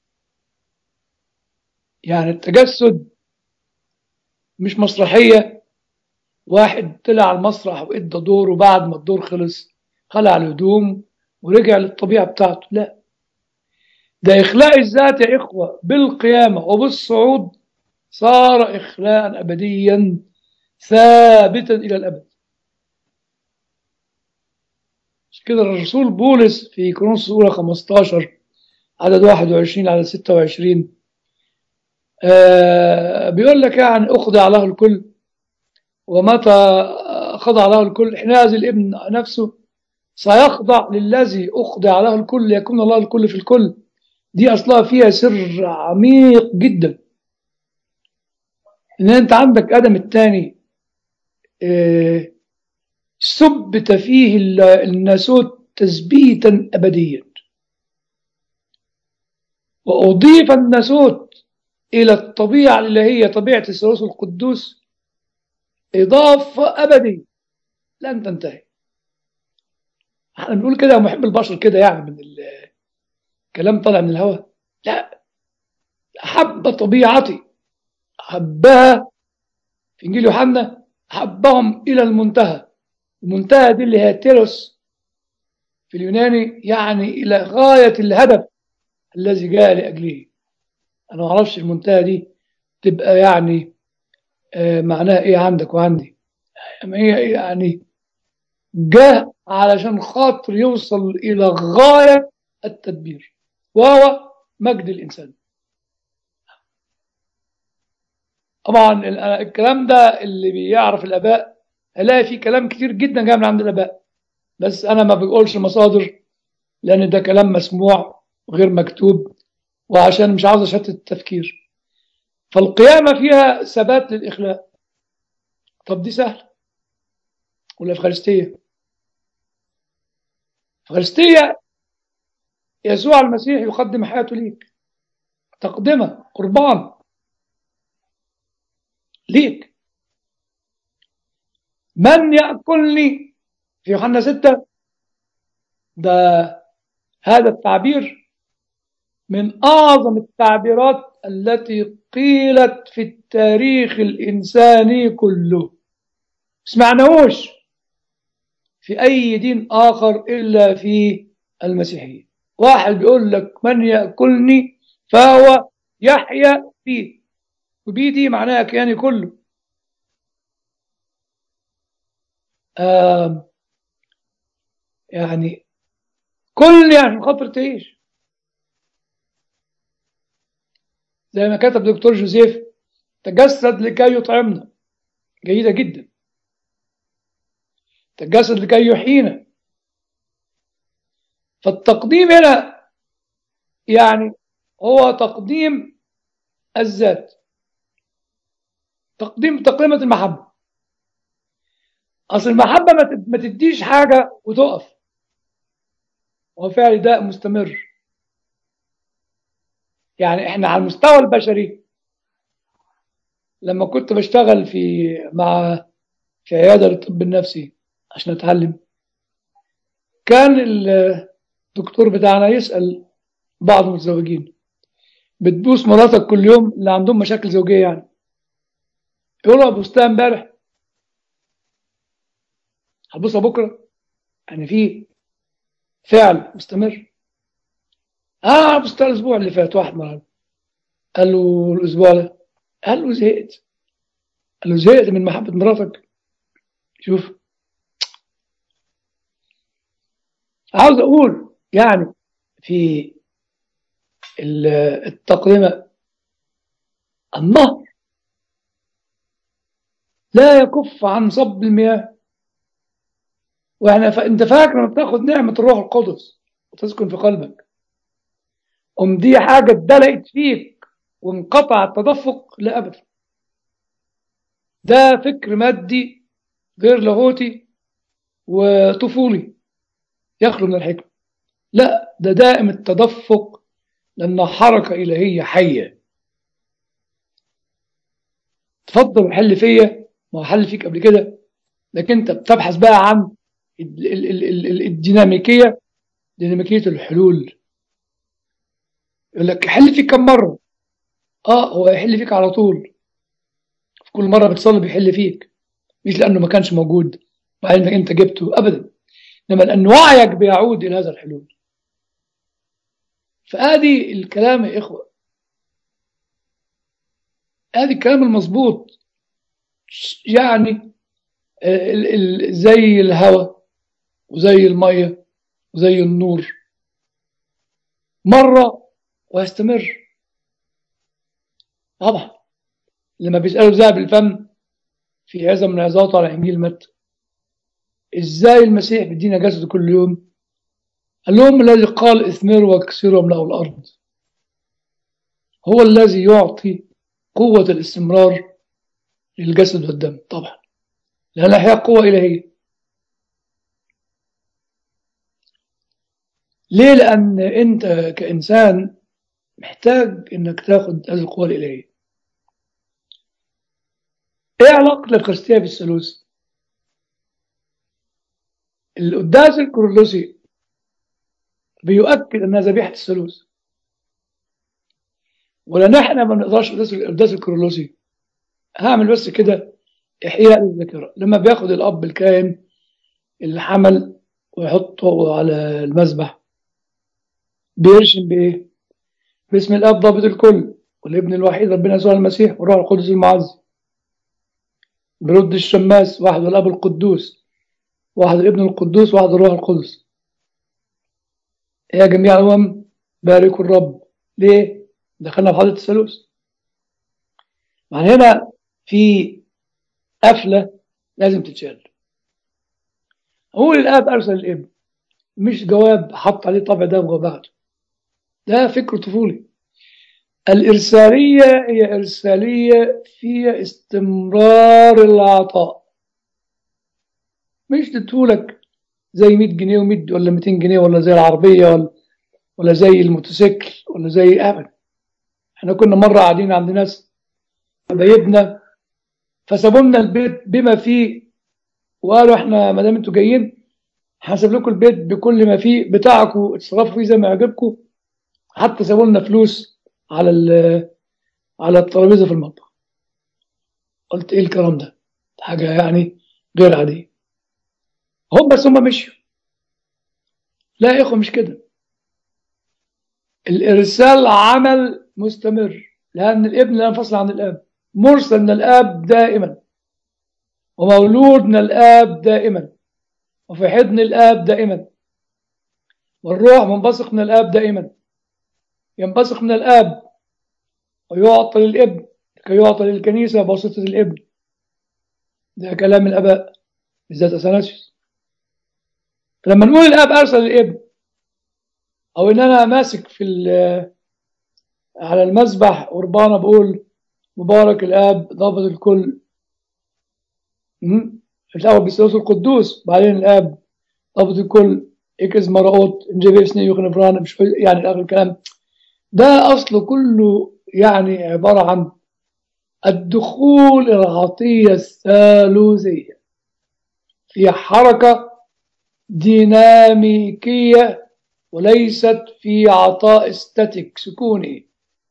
يعني التجسد مش مسرحية واحد طلع على المسرح وادى دور وبعد ما الدور خلص خلع الهدوم ورجع للطبيعة بتاعته لا ده إخلاء الذات يا إخوة بالقيامة وبالصعود صار إخلاء أبديا ثابتا إلى الأبد كده الرسول بولس في كورنثوس الأولى 15 عدد 21 على 26 آه بيقول لك يعني أخضع له الكل ومتى خضع له الكل حينئذ الابن نفسه سيخضع للذي أخضع له الكل يكون الله الكل في الكل دي أصلها فيها سر عميق جدا إن أنت عندك آدم الثاني آه ثبت فيه الناسوت تثبيتا أبديا وأضيف الناسوت إلى الطبيعة اللي هي طبيعة الثالوث القدوس إضافة أبدية لن تنتهي احنا بنقول كده محب البشر كده يعني من الكلام طالع من الهواء لا أحب طبيعتي أحبها في إنجيل يوحنا أحبهم إلى المنتهى المنتهى دي اللي هي تيروس في اليوناني يعني إلى غاية الهدف الذي جاء لأجله أنا ما أعرفش المنتهى دي تبقى يعني آه معناها إيه عندك وعندي أما هي يعني جاء علشان خاطر يوصل إلى غاية التدبير وهو مجد الإنسان طبعا الكلام ده اللي بيعرف الآباء هلاقي فيه كلام كتير جدا جاي من عند الآباء بس أنا ما بقولش مصادر لأن ده كلام مسموع غير مكتوب وعشان مش عاوز أشتت التفكير فالقيامة فيها ثبات للإخلاء طب دي سهلة والأفخارستية الأفخارستية يسوع المسيح يقدم حياته ليك تقدمة قربان ليك من يأكلني في يوحنا ستة ده هذا التعبير من أعظم التعبيرات التي قيلت في التاريخ الإنساني كله سمعناهوش في أي دين آخر إلا في المسيحية واحد بيقول لك من يأكلني فهو يحيا فيه وبيدي معناها كياني كله آه يعني كل يعني خاطر تعيش زي ما كتب دكتور جوزيف تجسد لكي يطعمنا جيدة جدا تجسد لكي يحيينا فالتقديم هنا يعني هو تقديم الذات تقديم تقديمة المحبة أصل المحبة ما تديش حاجة وتقف هو فعل ده مستمر يعني احنا على المستوى البشري لما كنت بشتغل في مع في عيادة للطب النفسي عشان اتعلم كان الدكتور بتاعنا يسأل بعض المتزوجين بتبوس مراتك كل يوم اللي عندهم مشاكل زوجية يعني يقول له بوستها امبارح هتبوسها بكرة يعني في فعل مستمر اه بوستها الاسبوع اللي فات واحد مرة قال له الاسبوع ده قال له زهقت قال له زهقت من محبة مراتك شوف عاوز اقول يعني في التقدمة النهر لا يكف عن صب المياه واحنا ف... انت فاكر لما بتاخد نعمة الروح القدس وتسكن في قلبك ام دي حاجة اتدلقت فيك وانقطع التدفق لا ابدا ده فكر مادي غير لاهوتي وطفولي يخلو من الحكمة لا ده دائم التدفق لأنها حركة إلهية حية تفضل حل فيا ما حل فيك قبل كده لكن انت بتبحث بقى عن الديناميكية ديناميكية الحلول يقول لك حل فيك كم مرة اه هو يحل فيك على طول في كل مرة بتصلي بيحل فيك مش لأنه ما كانش موجود وبعدين انت جبته أبدا إنما لأن وعيك بيعود إلى هذا الحلول فادي الكلام يا إخوة ادي الكلام المظبوط يعني ال ال زي الهواء وزي المية وزي النور مرة ويستمر طبعا لما بيسألوا ذهب الفم في عظة من عظاته على إنجيل متى إزاي المسيح بيدينا جسده كل يوم قال لهم الذي قال اثمروا واكسروا واملأوا الأرض هو الذي يعطي قوة الاستمرار للجسد والدم طبعا لأن الأحياء قوة إلهية ليه لأن أنت كإنسان محتاج إنك تاخد هذه القوة الإلهية إيه علاقة الأفخارستية بالثالوث؟ القداس الكورولوسي بيؤكد أنها ذبيحة الثالوث ولأن احنا ما بنقدرش القداس الكورولوسي هعمل بس كده إحياء للذاكرة لما بياخد الأب الكاهن الحمل ويحطه على المذبح بيرشم بإيه؟ باسم الأب ضابط الكل والابن الوحيد ربنا يسوع المسيح والروح القدس المعز بيرد الشماس واحد الأب القدوس واحد الابن القدوس واحد الروح القدس يا جميع الأمم باركوا الرب ليه؟ دخلنا في حضرة الثالوث يعني هنا في قفلة لازم تتشال هو الآب أرسل الابن مش جواب حط عليه طبع ده وبعده ده فكر طفولي الإرسالية هي إرسالية فيها استمرار العطاء مش تدولك زي 100 جنيه و100 ولا 200 جنيه ولا زي العربية ولا ولا زي الموتوسيكل ولا زي أبدا احنا كنا مرة قاعدين عند ناس حبايبنا فسابوا لنا البيت بما فيه وقالوا احنا ما دام انتوا جايين هنسيب لكم البيت بكل ما فيه بتاعكم اتصرفوا فيه زي ما يعجبكم حتى سابوا لنا فلوس على على الترابيزه في المطبخ قلت ايه الكلام ده حاجه يعني غير عاديه هم بس هم مشوا لا يا اخو مش كده الارسال عمل مستمر لان الابن لا ينفصل عن الاب مرسل من الاب دائما ومولود من الاب دائما وفي حضن الاب دائما والروح منبثق من الاب دائما ينبثق من الاب ويعطى للابن كي يعطى للكنيسه بواسطه الابن ده كلام الاباء بالذات اثناسيوس فلما نقول الاب ارسل الابن او ان انا ماسك في على المذبح قربانه بقول مبارك الاب ضابط الكل الاول بالثالوث القدوس بعدين الاب ضابط الكل اكز مرقوت انجبير سنين يوخن فران مش يعني اخر الكلام ده اصله كله يعني عباره عن الدخول العطيه الثالوثيه في حركه ديناميكيه وليست في عطاء استاتيك سكوني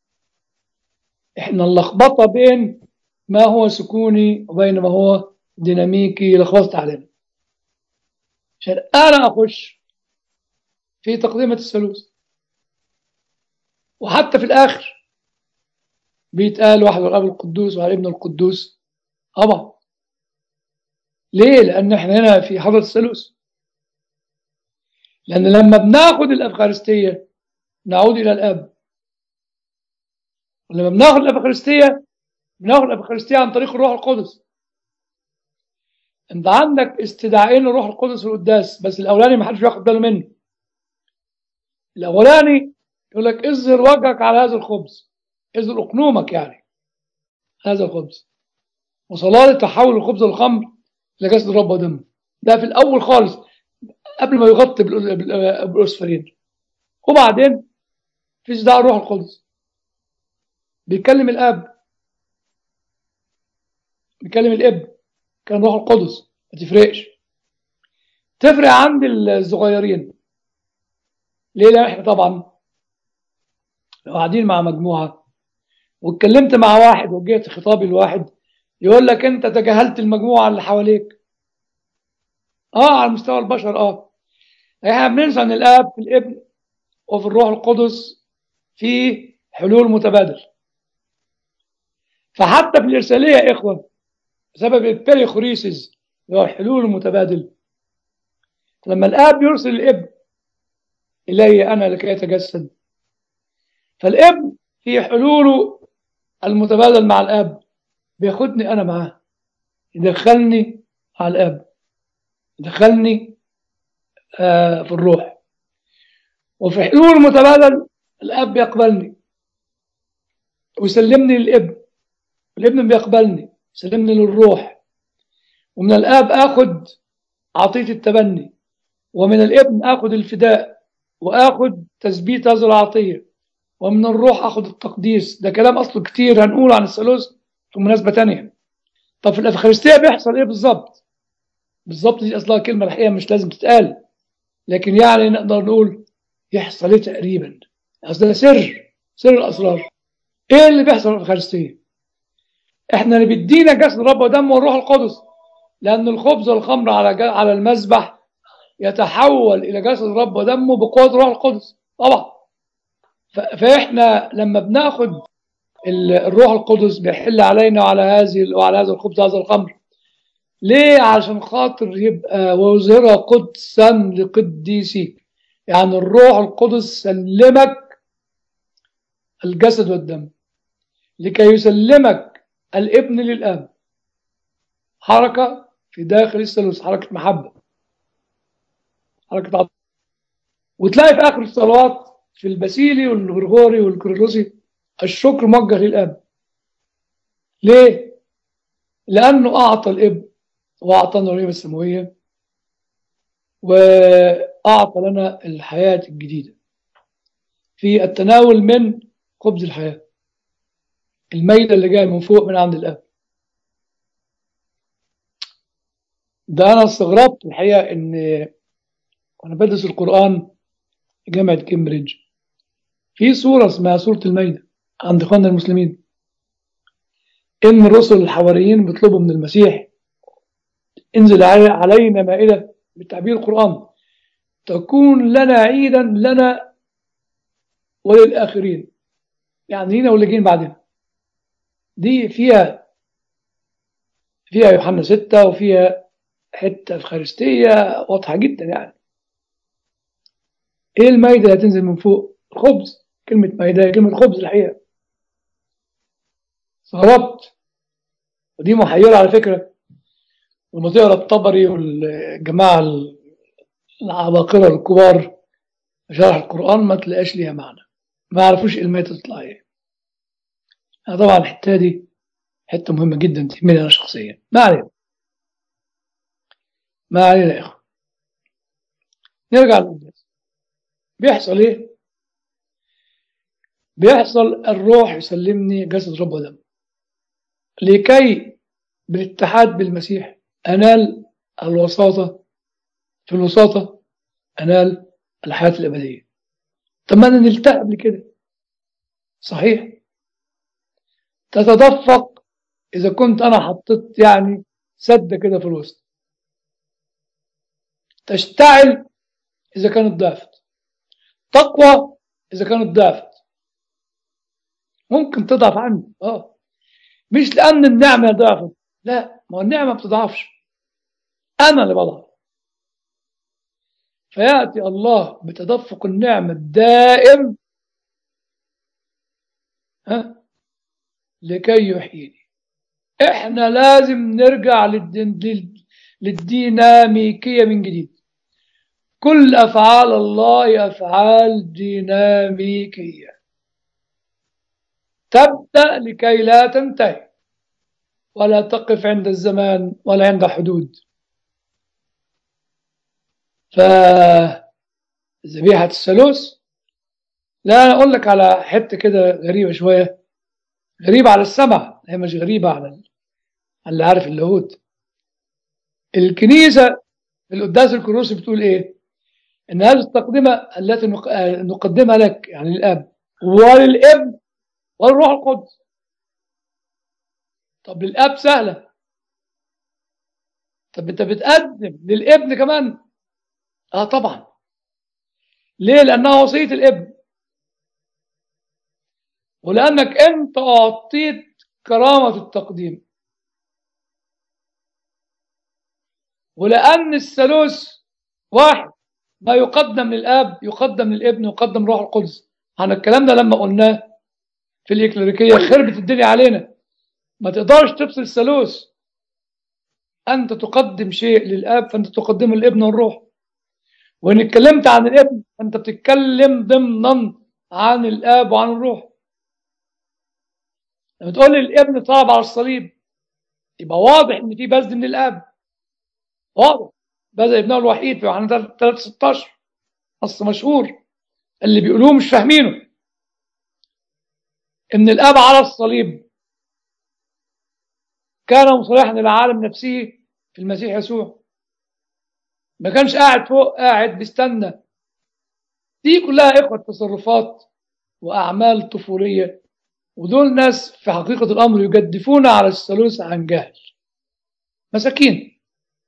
احنا اللخبطه بين ما هو سكوني وبين ما هو ديناميكي لخبطت علينا عشان انا اخش في تقدمه الثالوث وحتى في الاخر بيتقال واحد الاب القدوس وعلى ابن القدوس طبعا ليه لان احنا هنا في حضره الثالوث لان لما بناخد الافخارستيه نعود الى الاب ولما بناخد الافخارستيه بناخد الافخارستيه عن طريق الروح القدس انت عندك استدعائين للروح القدس في القداس بس الاولاني ما حدش بياخد باله منه الاولاني يقول لك اظهر وجهك على هذا الخبز اظهر اقنومك يعني هذا الخبز وصلاه تحول الخبز للخمر لجسد الرب ودمه ده في الاول خالص قبل ما يغطي بالاسفرين وبعدين في استدعاء الروح القدس بيكلم الاب بيكلم الابن كان روح القدس ما تفرقش تفرق عند الصغيرين ليه لا احنا طبعا لو قاعدين مع مجموعه واتكلمت مع واحد وجهت خطابي لواحد يقول لك انت تجاهلت المجموعه اللي حواليك اه على مستوى البشر اه احنا بننسى ان الاب في الابن وفي الروح القدس في حلول متبادل فحتى في الارساليه يا اخوه بسبب البيريخوريسيس اللي هو الحلول المتبادل لما الاب يرسل الابن إلي أنا لكي يتجسد فالابن في حلوله المتبادل مع الأب بياخدني أنا معاه يدخلني على الأب يدخلني آه في الروح وفي حلول المتبادل الأب يقبلني ويسلمني للابن والابن بيقبلني يسلمني للروح ومن الآب آخد عطية التبني ومن الابن آخد الفداء وآخد تثبيت هذه العطية ومن الروح آخد التقديس ده كلام أصله كتير هنقوله عن الثالوث في مناسبة تانية طب في الأفخارستية بيحصل إيه بالظبط؟ بالظبط دي أصلها كلمة الحقيقة مش لازم تتقال لكن يعني نقدر نقول يحصل إيه تقريبا أصل ده سر سر الأسرار إيه اللي بيحصل في الأفخارستية؟ إحنا اللي بيدينا جسد الرب ودمه والروح القدس لأن الخبز والخمر على على المذبح يتحول إلى جسد الرب ودمه بقوة الروح القدس طبعا فإحنا لما بناخد الروح القدس بيحل علينا وعلى هذه وعلى هذا الخبز هذا الخمر ليه عشان خاطر يبقى ويظهرها قدسا لقديسيك يعني الروح القدس سلمك الجسد والدم لكي يسلمك الابن للاب حركة في داخل الثالوث حركة محبة حركة عطف وتلاقي في آخر الصلوات في البسيلي والغرغوري والكرولوسي الشكر موجه للأب ليه؟ لأنه أعطى الابن وأعطانا الريبة السماوية وأعطى لنا الحياة الجديدة في التناول من خبز الحياة الميلة اللي جاية من فوق من عند الأب ده أنا استغربت الحقيقة إن وأنا بدرس القرآن في جامعة كامبريدج في سورة اسمها سورة الميدة عند إخواننا المسلمين إن الرسل الحواريين بيطلبوا من المسيح انزل علينا مائدة بالتعبير القرآن تكون لنا عيدا لنا وللآخرين يعني لينا واللي جايين بعدنا دي فيها فيها يوحنا ستة وفيها حتة أفخارستية واضحة جدا يعني إيه المائدة اللي هتنزل من فوق الخبز كلمة مائدة كلمة خبز الحقيقة استغربت ودي محيرة على فكرة لما تقرا الطبري والجماعة العباقرة الكبار شرح القرآن ما تلاقيش ليها معنى ما يعرفوش ايه الميتة تطلع ايه طبعا الحتة دي حتة مهمة جدا تهمني أنا شخصيا ما علينا ما علينا يا إخوة نرجع للقداس بيحصل إيه؟ بيحصل الروح يسلمني جسد رب ودم لكي بالاتحاد بالمسيح أنال الوساطة في الوساطة أنال الحياة الأبدية طب ما أنا نلتقى قبل كده صحيح تتدفق إذا كنت أنا حطيت يعني سدة كده في الوسط تشتعل إذا كانت ضعفت تقوى إذا كانت ضعفت ممكن تضعف عني اه مش لأن النعمة ضعفت لا ما النعمة ما بتضعفش أنا اللي بضعف فيأتي الله بتدفق النعمة الدائم ها لكي يحييني احنا لازم نرجع للدين للديناميكية من جديد كل أفعال الله أفعال ديناميكية تبدأ لكي لا تنتهي ولا تقف عند الزمان ولا عند حدود فذبيحة الثالوث لا أنا أقول لك على حتة كده غريبة شوية غريبة على السمع هي مش غريبة على على اللي عارف اللاهوت الكنيسة القداس الكروسي بتقول إيه؟ إن هذه التقدمة التي نقدمها لك يعني للأب وللابن والروح القدس طب للأب سهلة طب أنت بتقدم للابن كمان آه طبعا ليه؟ لأنها وصية الابن ولأنك أنت أعطيت كرامة التقديم ولأن الثالوث واحد ما يقدم للاب يقدم للابن يقدم روح القدس عن الكلام ده لما قلناه في الإكليريكية خربت الدنيا علينا ما تقدرش تفصل الثالوث أنت تقدم شيء للآب فأنت تقدمه للابن والروح وإن اتكلمت عن الابن أنت بتتكلم ضمنا عن الآب وعن الروح لما تقول لي الابن طلب على الصليب يبقى واضح إن في بذل من الآب واضح بذل ابنه الوحيد في يوحنا 3 16 نص مشهور اللي بيقولوه مش فاهمينه ان الاب على الصليب كان مصالحا للعالم نفسه في المسيح يسوع ما كانش قاعد فوق قاعد بيستنى دي كلها اخوة تصرفات واعمال طفولية ودول ناس في حقيقة الامر يجدفون على الثالوث عن جهل مساكين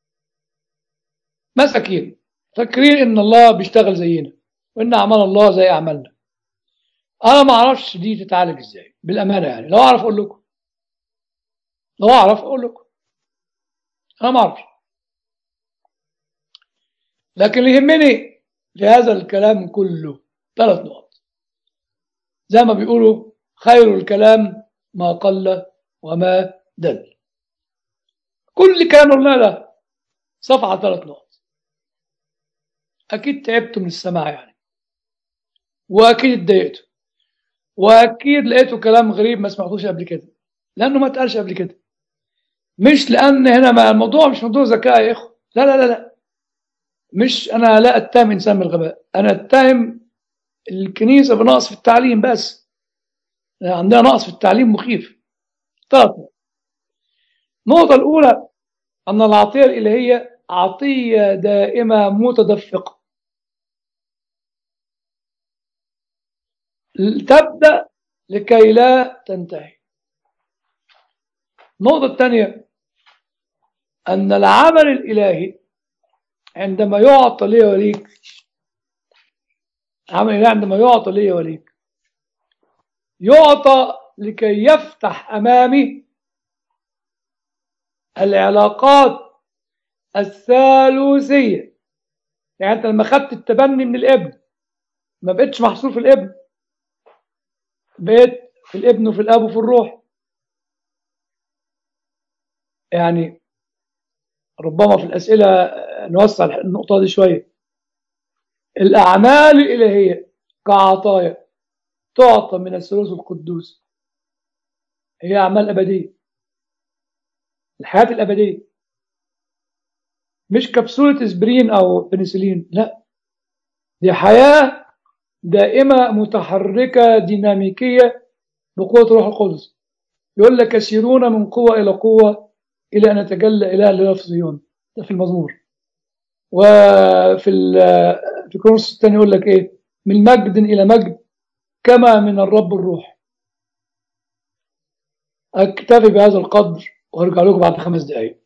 مساكين فاكرين ان الله بيشتغل زينا وان اعمال الله زي اعمالنا انا ما اعرفش دي تتعالج ازاي بالامانه يعني لو اعرف اقول لكم لو اعرف اقول لكم انا ما اعرفش لكن اللي يهمني في هذا الكلام كله ثلاث نقط زي ما بيقولوا خير الكلام ما قل وما دل كل كلام قلنا ده صفحه ثلاث نقط اكيد تعبتوا من السماع يعني واكيد اتضايقتوا واكيد لقيتوا كلام غريب ما سمعتوش قبل كده لانه ما اتقالش قبل كده مش لان هنا ما الموضوع مش موضوع ذكاء يا اخو لا لا لا لا مش انا لا اتهم انسان بالغباء انا اتهم الكنيسه بنقص في التعليم بس عندنا نقص في التعليم مخيف ثلاث النقطه الاولى ان العطيه الالهيه عطيه دائمه متدفقه تبدأ لكي لا تنتهي النقطة الثانية أن العمل الإلهي عندما يعطى لي وليك عمل الإلهي عندما يعطى لي وليك يعطى لكي يفتح أمامي العلاقات الثالوثية يعني أنت لما خدت التبني من الابن ما بقتش محصور في الابن بقيت في الابن وفي الاب وفي الروح يعني ربما في الاسئله نوسع النقطه دي شويه الاعمال الالهيه كعطايا تعطى من الثالوث القدوس هي اعمال ابديه الحياه الابديه مش كبسوله اسبرين او بنسلين لا دي حياه دائمة متحركة ديناميكية بقوة روح القدس يقول لك يسيرون من قوة إلى قوة إلى أن يتجلى إله لله في صهيون ده في المزمور وفي في كورنثوس الثاني يقول لك إيه من مجد إلى مجد كما من الرب الروح أكتفي بهذا القدر وأرجع لكم بعد خمس دقائق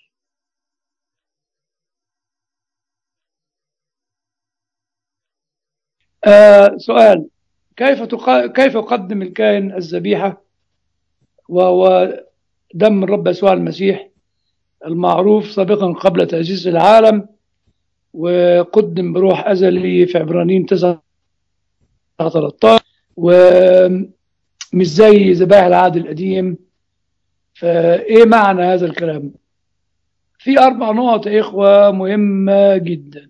آه سؤال كيف تق... كيف يقدم الكائن الذبيحة وهو دم الرب يسوع المسيح المعروف سابقا قبل تأسيس العالم وقدم بروح أزلي في عبرانيين 9 13 ومش زي ذبائح العهد القديم فإيه معنى هذا الكلام؟ في أربع نقط يا إخوة مهمة جدا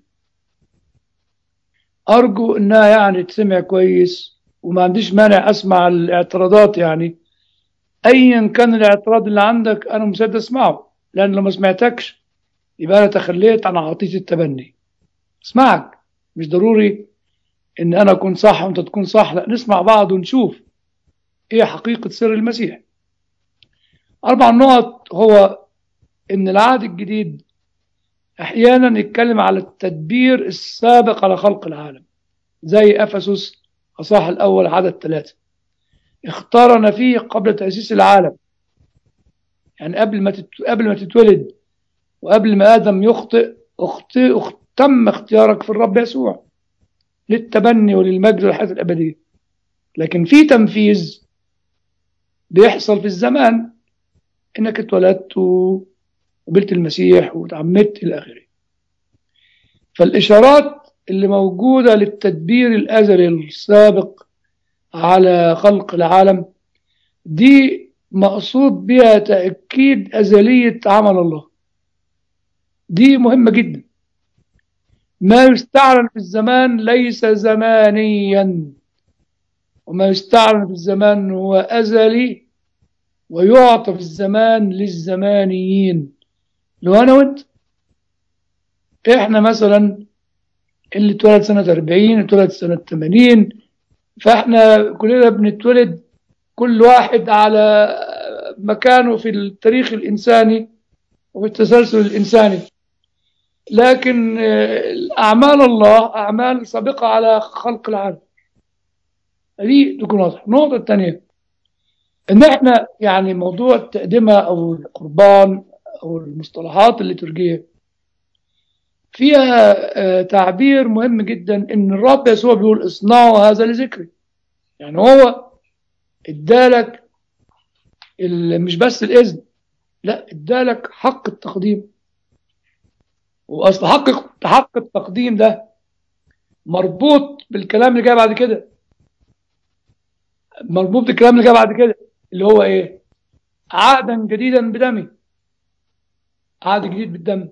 أرجو إنها يعني تسمع كويس وما عنديش مانع أسمع الاعتراضات يعني أيا كان الاعتراض اللي عندك أنا مساعد أسمعه لأن لو ما سمعتكش يبقى أنا تخليت عن عطية التبني اسمعك مش ضروري إن أنا أكون صح وأنت تكون صح لا نسمع بعض ونشوف إيه حقيقة سر المسيح أربع نقط هو إن العهد الجديد احيانا يتكلم على التدبير السابق على خلق العالم زي افسس اصح الاول عدد ثلاثة اختارنا فيه قبل تاسيس العالم يعني قبل ما تت... قبل ما تتولد وقبل ما ادم يخطئ اخت... اخت... تم اختيارك في الرب يسوع للتبني وللمجد والحياه الابديه لكن في تنفيذ بيحصل في الزمان انك اتولدت وقبلت المسيح وتعمدت الى اخره فالاشارات اللي موجودة للتدبير الأزلي السابق على خلق العالم دي مقصود بها تأكيد أزلية عمل الله دي مهمة جدا ما يستعلن في الزمان ليس زمانيا وما يستعلن في الزمان هو أزلي ويعطى في الزمان للزمانيين لو أنا وأنت إحنا مثلا اللي اتولد سنة 40 اتولد سنة 80 فإحنا كلنا بنتولد كل واحد على مكانه في التاريخ الإنساني وفي التسلسل الإنساني لكن أعمال الله أعمال سابقة على خلق العالم دي تكون واضحة النقطة الثانية إن إحنا يعني موضوع التقدمة أو القربان أو المصطلحات الليتورجية فيها تعبير مهم جدا إن الرب يسوع بيقول اصنعوا هذا لذكري يعني هو ادالك مش بس الإذن لا ادالك حق التقديم واصل حق حق التقديم ده مربوط بالكلام اللي جاي بعد كده مربوط بالكلام اللي جاي بعد كده اللي هو ايه عهدا جديدا بدمي عهد جديد بالدم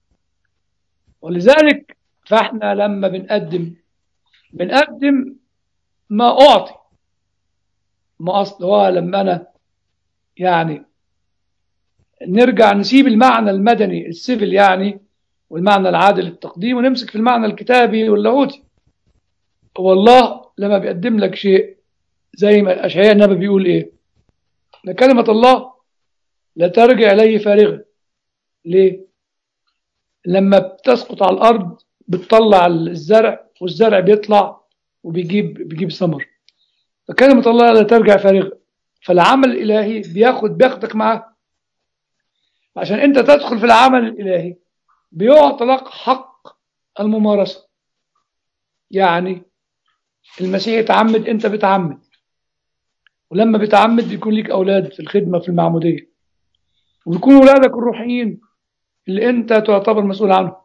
ولذلك فاحنا لما بنقدم بنقدم ما اعطي ما اصل هو لما انا يعني نرجع نسيب المعنى المدني السيفل يعني والمعنى العادل للتقديم ونمسك في المعنى الكتابي واللاهوتي والله لما بيقدم لك شيء زي ما أشعياء النبي بيقول إيه إن كلمة الله لا ترجع إليه فارغة ليه؟ لما بتسقط على الأرض بتطلع الزرع والزرع بيطلع وبيجيب بيجيب ثمر فكلمة الله لا ترجع فارغة فالعمل الإلهي بياخد بياخدك معاه عشان أنت تدخل في العمل الإلهي بيعطى لك حق الممارسة يعني المسيح يتعمد انت بتعمد ولما بتعمد بيكون ليك اولاد في الخدمة في المعمودية ويكونوا اولادك الروحيين اللي انت تعتبر مسؤول عنهم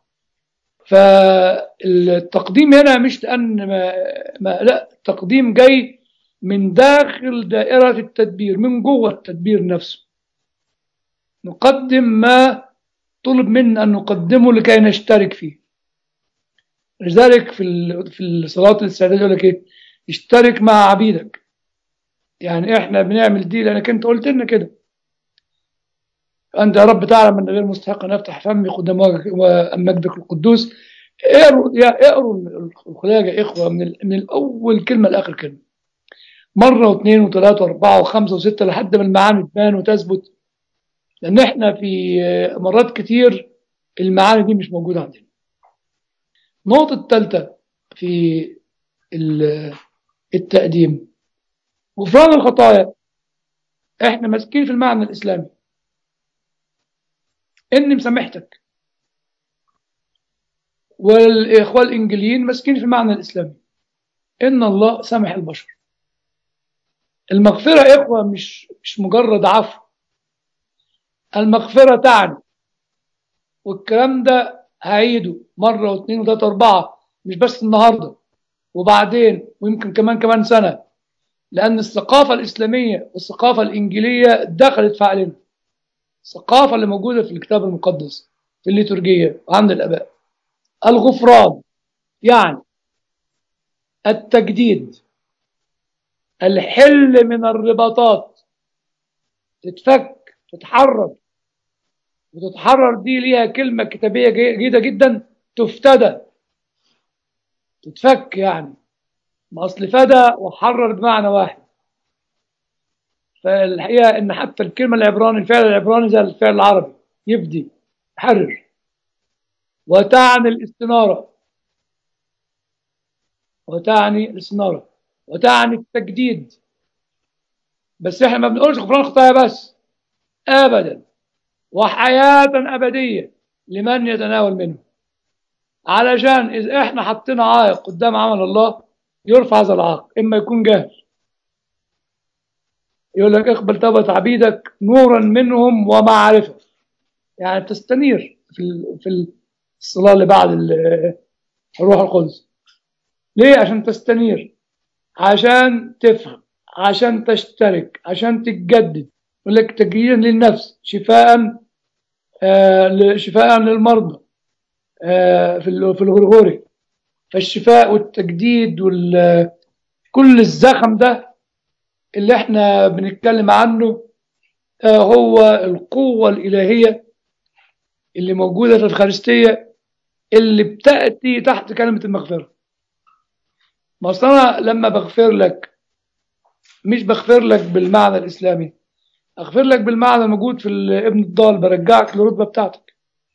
فالتقديم هنا مش لان ما, ما لا التقديم جاي من داخل دائرة التدبير من جوه التدبير نفسه نقدم ما طلب منا أن نقدمه لكي نشترك فيه لذلك في في الصلاة الاستعداد يقول لك إيه اشترك مع عبيدك يعني إحنا بنعمل دي لأنك أنت قلت لنا كده أنت يا رب تعلم أن غير مستحق أن أفتح فمي قدام مجدك القدوس اقروا يا اقروا الخلاجة إخوة من, من الأول كلمة لآخر كلمة مرة واثنين وثلاثة وأربعة وخمسة وستة لحد ما المعاني تبان وتثبت لأن إحنا في مرات كتير المعاني دي مش موجودة عندنا النقطة الثالثة في التقديم غفران الخطايا إحنا ماسكين في المعنى الإسلامي إني مسامحتك والإخوة الإنجليين ماسكين في المعنى الإسلامي إن الله سامح البشر المغفرة يا إخوة مش مش مجرد عفو المغفرة تعني والكلام ده هعيده مرة واثنين وثلاثة أربعة مش بس النهاردة وبعدين ويمكن كمان كمان سنة لأن الثقافة الإسلامية والثقافة الإنجيلية دخلت في عقلنا الثقافة اللي موجودة في الكتاب المقدس في الليتورجية وعند الآباء الغفران يعني التجديد الحل من الرباطات تتفك تتحرر وتتحرر دي ليها كلمة كتابية جيدة جدا تفتدى تتفك يعني ما أصل فدى وحرر بمعنى واحد فالحقيقة إن حتى الكلمة العبراني الفعل العبراني زي الفعل العربي يفدي يحرر وتعني الاستنارة وتعني الاستنارة وتعني التجديد بس احنا ما بنقولش غفران الخطايا بس ابدا وحياة ابدية لمن يتناول منه علشان اذا احنا حطينا عائق قدام عمل الله يرفع هذا العائق اما يكون جاهل يقول لك اقبل توبة عبيدك نورا منهم ومعرفة يعني تستنير في في الصلاة اللي بعد الروح القدس ليه عشان تستنير عشان تفهم عشان تشترك عشان تتجدد يقول لك تجديدا للنفس شفاء آه شفاء للمرضى آه في ال- في الغرغوري فالشفاء والتجديد وال كل الزخم ده اللي احنا بنتكلم عنه آه هو القوة الإلهية اللي موجودة في الخارستية اللي بتأتي تحت كلمة المغفرة ما أصل أنا لما بغفر لك مش بغفر لك بالمعنى الإسلامي أغفر لك بالمعنى الموجود في ابن الضال برجعك للرتبة بتاعتك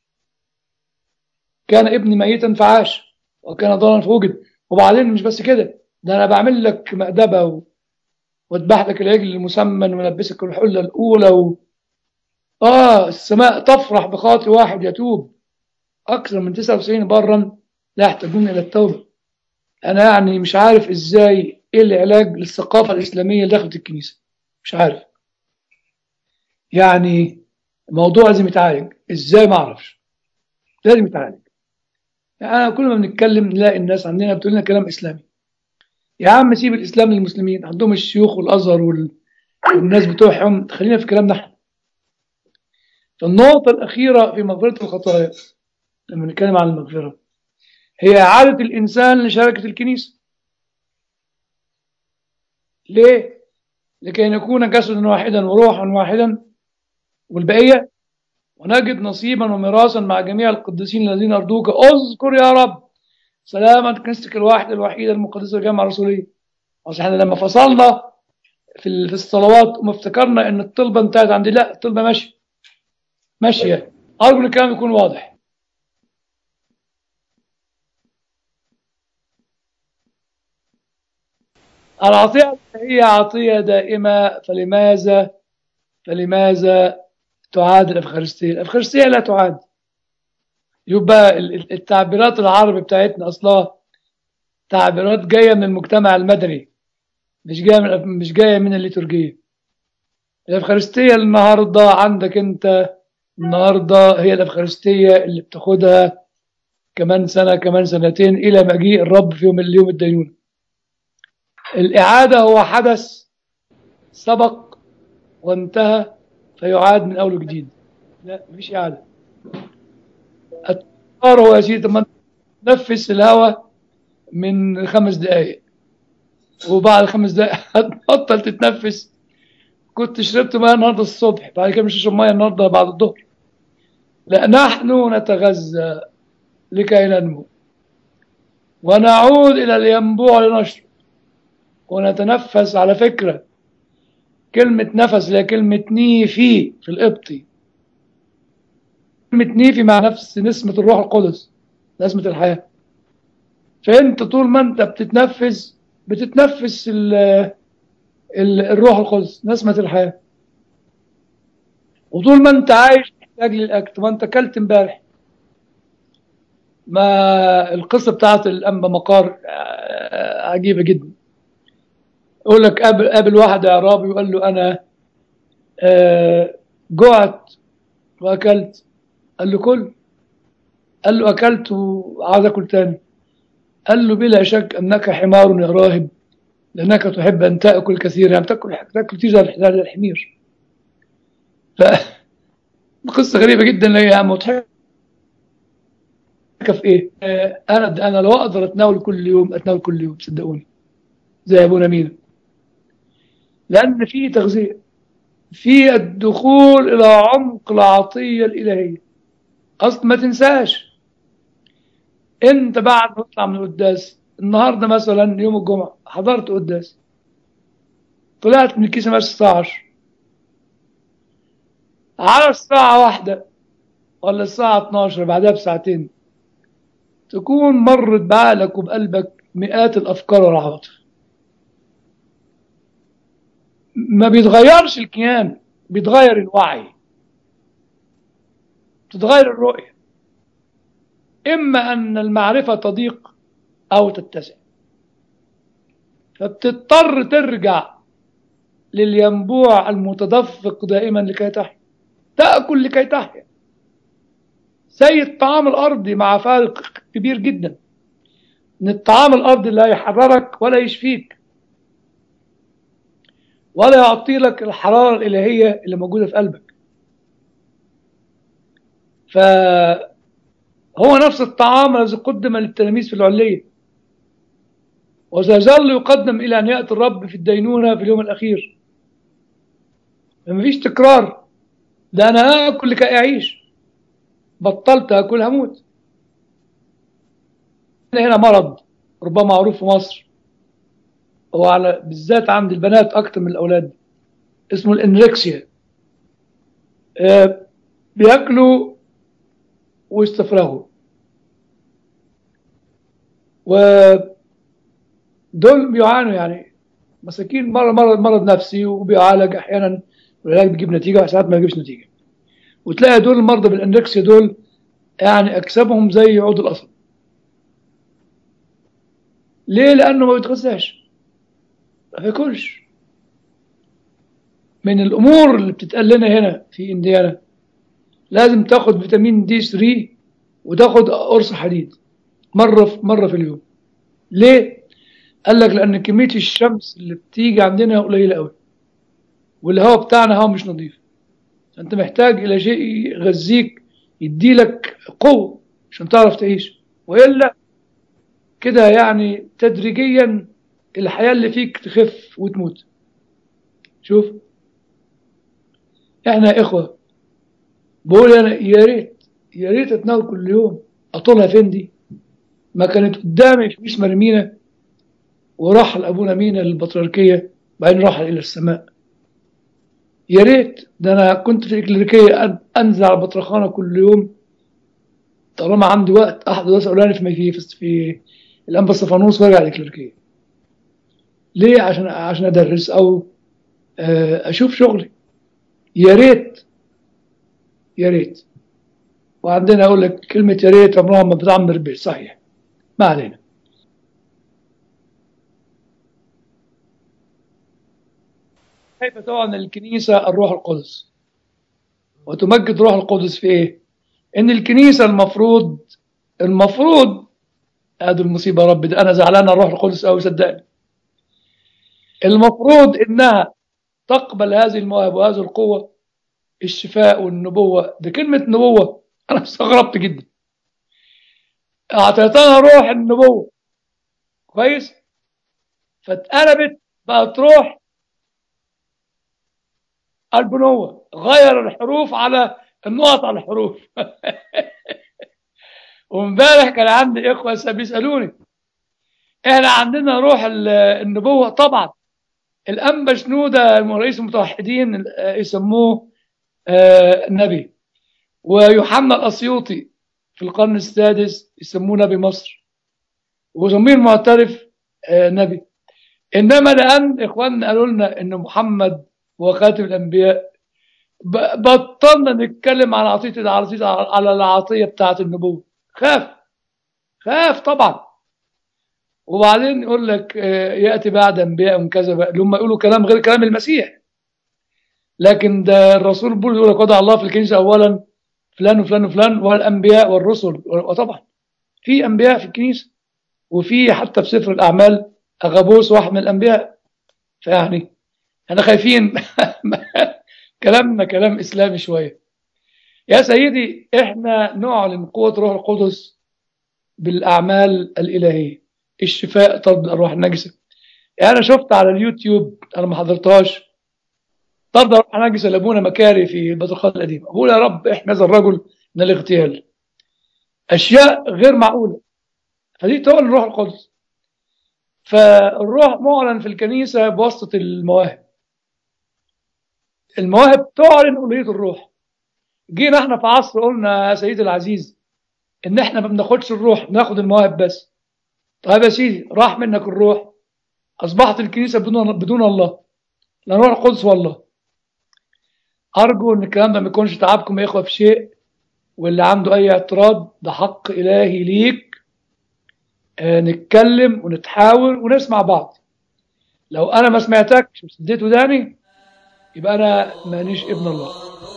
كان ابني ميتا فعاش وكان ضالا فوجد وبعدين مش بس كده ده أنا بعمل لك مأدبة و... واذبح لك العجل المسمن ولبسك الحلة الأولى و... آه السماء تفرح بخاطر واحد يتوب أكثر من 99 برا لا يحتاجون إلى التوبة أنا يعني مش عارف إزاي إيه العلاج للثقافة الإسلامية اللي دخلت الكنيسة مش عارف يعني موضوع لازم يتعالج إزاي ما أعرفش لازم يتعالج يعني أنا كل ما بنتكلم نلاقي الناس عندنا بتقول لنا كلام إسلامي يا عم سيب الإسلام للمسلمين عندهم الشيوخ والأزهر وال... والناس بتوعهم خلينا في كلامنا احنا فالنقطة الأخيرة في مغفرة الخطايا لما نتكلم عن المغفرة هي إعادة الإنسان لشركة الكنيسة ليه؟ لكي نكون جسدا واحدا وروحا واحدا والبقية ونجد نصيبا وميراثا مع جميع القديسين الذين أرجوك اذكر يا رب سلامة كنيستك الواحدة الوحيدة المقدسة الجامعة الرسولية أصل احنا لما فصلنا في ال- في الصلوات وما افتكرنا ان الطلبة انتهت عندي لا الطلبة ماشية ماشية أرجو ان الكلام يكون واضح العطية هي عطية دائمة فلماذا فلماذا تعاد الأفخارستية الأفخارستية لا تعاد يبقى ال- ال- التعبيرات العربي بتاعتنا أصلها تعبيرات جاية من المجتمع المدني مش جاية من الأف- مش جاية من الليتورجية الأفخارستية النهاردة عندك أنت النهاردة هي الأفخارستية اللي بتاخدها كمان سنة كمان سنتين إلى مجيء الرب في يوم اليوم الدينونة الإعادة هو حدث سبق وانتهى فيعاد من أول وجديد لا مفيش إعادة التكرار هو يا سيدي طب ما تنفس الهواء من خمس دقايق وبعد خمس دقايق هتبطل تتنفس كنت شربت ميه النهارده الصبح بعد كده مش هشرب ميه النهارده بعد الظهر لا نحن نتغذى لكي ننمو ونعود إلى الينبوع لنشرب ونتنفس على فكرة كلمة نفس اللي هي كلمة نيفي في القبطي كلمة نيفي مع نفس نسمة الروح القدس نسمة الحياة فأنت طول ما أنت بتتنفس بتتنفس ال ال الروح القدس نسمة الحياة وطول ما أنت عايش محتاج للأكل ما أنت أكلت امبارح ما القصة بتاعت الأنبا مقار آه، عجيبة جدا يقول لك قابل قابل واحد اعرابي وقال له انا آه، جعت واكلت قال له كل قال له اكلت وعايز اكل تاني قال له بلا شك انك حمار يا راهب لانك تحب ان تاكل كثيرا يعني تاكل تاكل كتير زي زي الحمير ف قصه غريبه جدا اللي هي مضحكه في ايه؟ آه، انا انا لو اقدر اتناول كل يوم اتناول كل يوم صدقوني زي ابونا مينا لأن في تغذية في الدخول إلى عمق العطية الإلهية أصل ما تنساش أنت بعد ما تطلع من القداس النهاردة مثلا يوم الجمعة حضرت قداس طلعت من الكيسة مثلا الساعة 10 على الساعة واحدة ولا الساعة 12 بعدها بساعتين تكون مرت بعقلك وبقلبك مئات الأفكار والعواطف ما بيتغيرش الكيان بيتغير الوعي تتغير الرؤية إما أن المعرفة تضيق أو تتسع فبتضطر ترجع للينبوع المتدفق دائما لكي تحيا تأكل لكي تحيا زي الطعام الأرضي مع فارق كبير جدا ان الطعام الارضي لا يحررك ولا يشفيك ولا يعطي لك الحرارة الإلهية اللي موجودة في قلبك فهو نفس الطعام الذي قدم للتلاميذ في العلية وسيظل يقدم إلى أن يأتي الرب في الدينونة في اليوم الأخير مفيش تكرار ده أنا آكل لكي أعيش بطلت أكل هموت هنا مرض ربما معروف في مصر هو على بالذات عند البنات أكتر من الأولاد اسمه الانركسيا آه بياكلوا ويستفرغوا ودول بيعانوا يعني مساكين مرة مرض مرض نفسي وبيعالج أحيانا والعلاج بيجيب نتيجة ساعات ما يجيبش نتيجة وتلاقي دول المرضى بالانركسيا دول يعني أجسامهم زي عود القصب ليه؟ لأنه ما بيتغذاش ما بياكلش من الأمور اللي بتتقال لنا هنا في إنديانا لازم تاخد فيتامين دي 3 وتاخد قرص حديد مرة في مرة في اليوم ليه؟ قال لك لأن كمية الشمس اللي بتيجي عندنا قليلة قوي والهواء بتاعنا هواء مش نظيف أنت محتاج إلى شيء يغذيك يديلك قوة عشان تعرف تعيش وإلا كده يعني تدريجيا الحياة اللي فيك تخف وتموت شوف احنا يا اخوة بقول انا يا ريت يا ريت اتناول كل يوم اطولها فين دي ما كانت قدامي فلوس مرمينا ورحل ابونا مينا للبطريركية بعدين رحل الى السماء يا ريت ده انا كنت في الكليريكية انزل على البطرخانة كل يوم طالما عندي وقت احضر درس اولاني في في في الانبا صفانوس وارجع الكليريكية ليه عشان عشان ادرس او اشوف شغلي يا ريت يا ريت وعندنا اقول لك كلمه يا ريت عمرها ما بتعمر بيت صحيح ما علينا كيف طبعا الكنيسه الروح القدس وتمجد روح القدس في ايه ان الكنيسه المفروض المفروض هذه المصيبه يا رب ده انا زعلان الروح القدس قوي صدقني المفروض انها تقبل هذه المواهب وهذه القوة الشفاء والنبوة ده كلمة نبوة أنا استغربت جدا أعطيتها روح النبوة كويس فاتقلبت بقت روح البنوة غير الحروف على النقط على الحروف وامبارح كان عندي إخوة بيسألوني إحنا عندنا روح النبوة طبعا الأنبا شنودة رئيس المتوحدين يسموه نبي ويوحنا الأسيوطي في القرن السادس يسموه نبي مصر وزمير معترف نبي إنما لأن إخواننا قالوا لنا إن محمد هو خاتم الأنبياء بطلنا نتكلم عن عطية العطية على العطية بتاعة النبوة خاف خاف طبعا وبعدين يقول لك ياتي بعد انبياء كذا اللي هم يقولوا كلام غير كلام المسيح لكن ده الرسول بولس يقول لك وضع الله في الكنيسه اولا فلان وفلان وفلان والانبياء والرسل وطبعا في انبياء في الكنيسه وفي حتى في سفر الاعمال اغابوس واحد من الانبياء فيعني احنا خايفين كلامنا كلام اسلامي شويه يا سيدي احنا نعلن قوه روح القدس بالاعمال الالهيه الشفاء طرد الارواح النجسه يعني انا شفت على اليوتيوب انا ما حضرتهاش طرد الارواح النجسه لابونا مكاري في البطرخات القديمه بقول يا رب احمي هذا الرجل من الاغتيال اشياء غير معقوله فدي تعلن الروح القدس فالروح معلن في الكنيسه بواسطه المواهب المواهب تعلن ألوهية الروح جينا احنا في عصر قلنا يا سيدي العزيز ان احنا ما بناخدش الروح بناخد المواهب بس طيب يا سيدي راح منك الروح اصبحت الكنيسه بدون بدون الله لا روح القدس والله ارجو ان الكلام ده ما يكونش تعبكم يا اخوه في شيء واللي عنده اي اعتراض ده حق الهي ليك آه نتكلم ونتحاور ونسمع بعض لو انا ما سمعتكش وسديت وداني يبقى انا مانيش ابن الله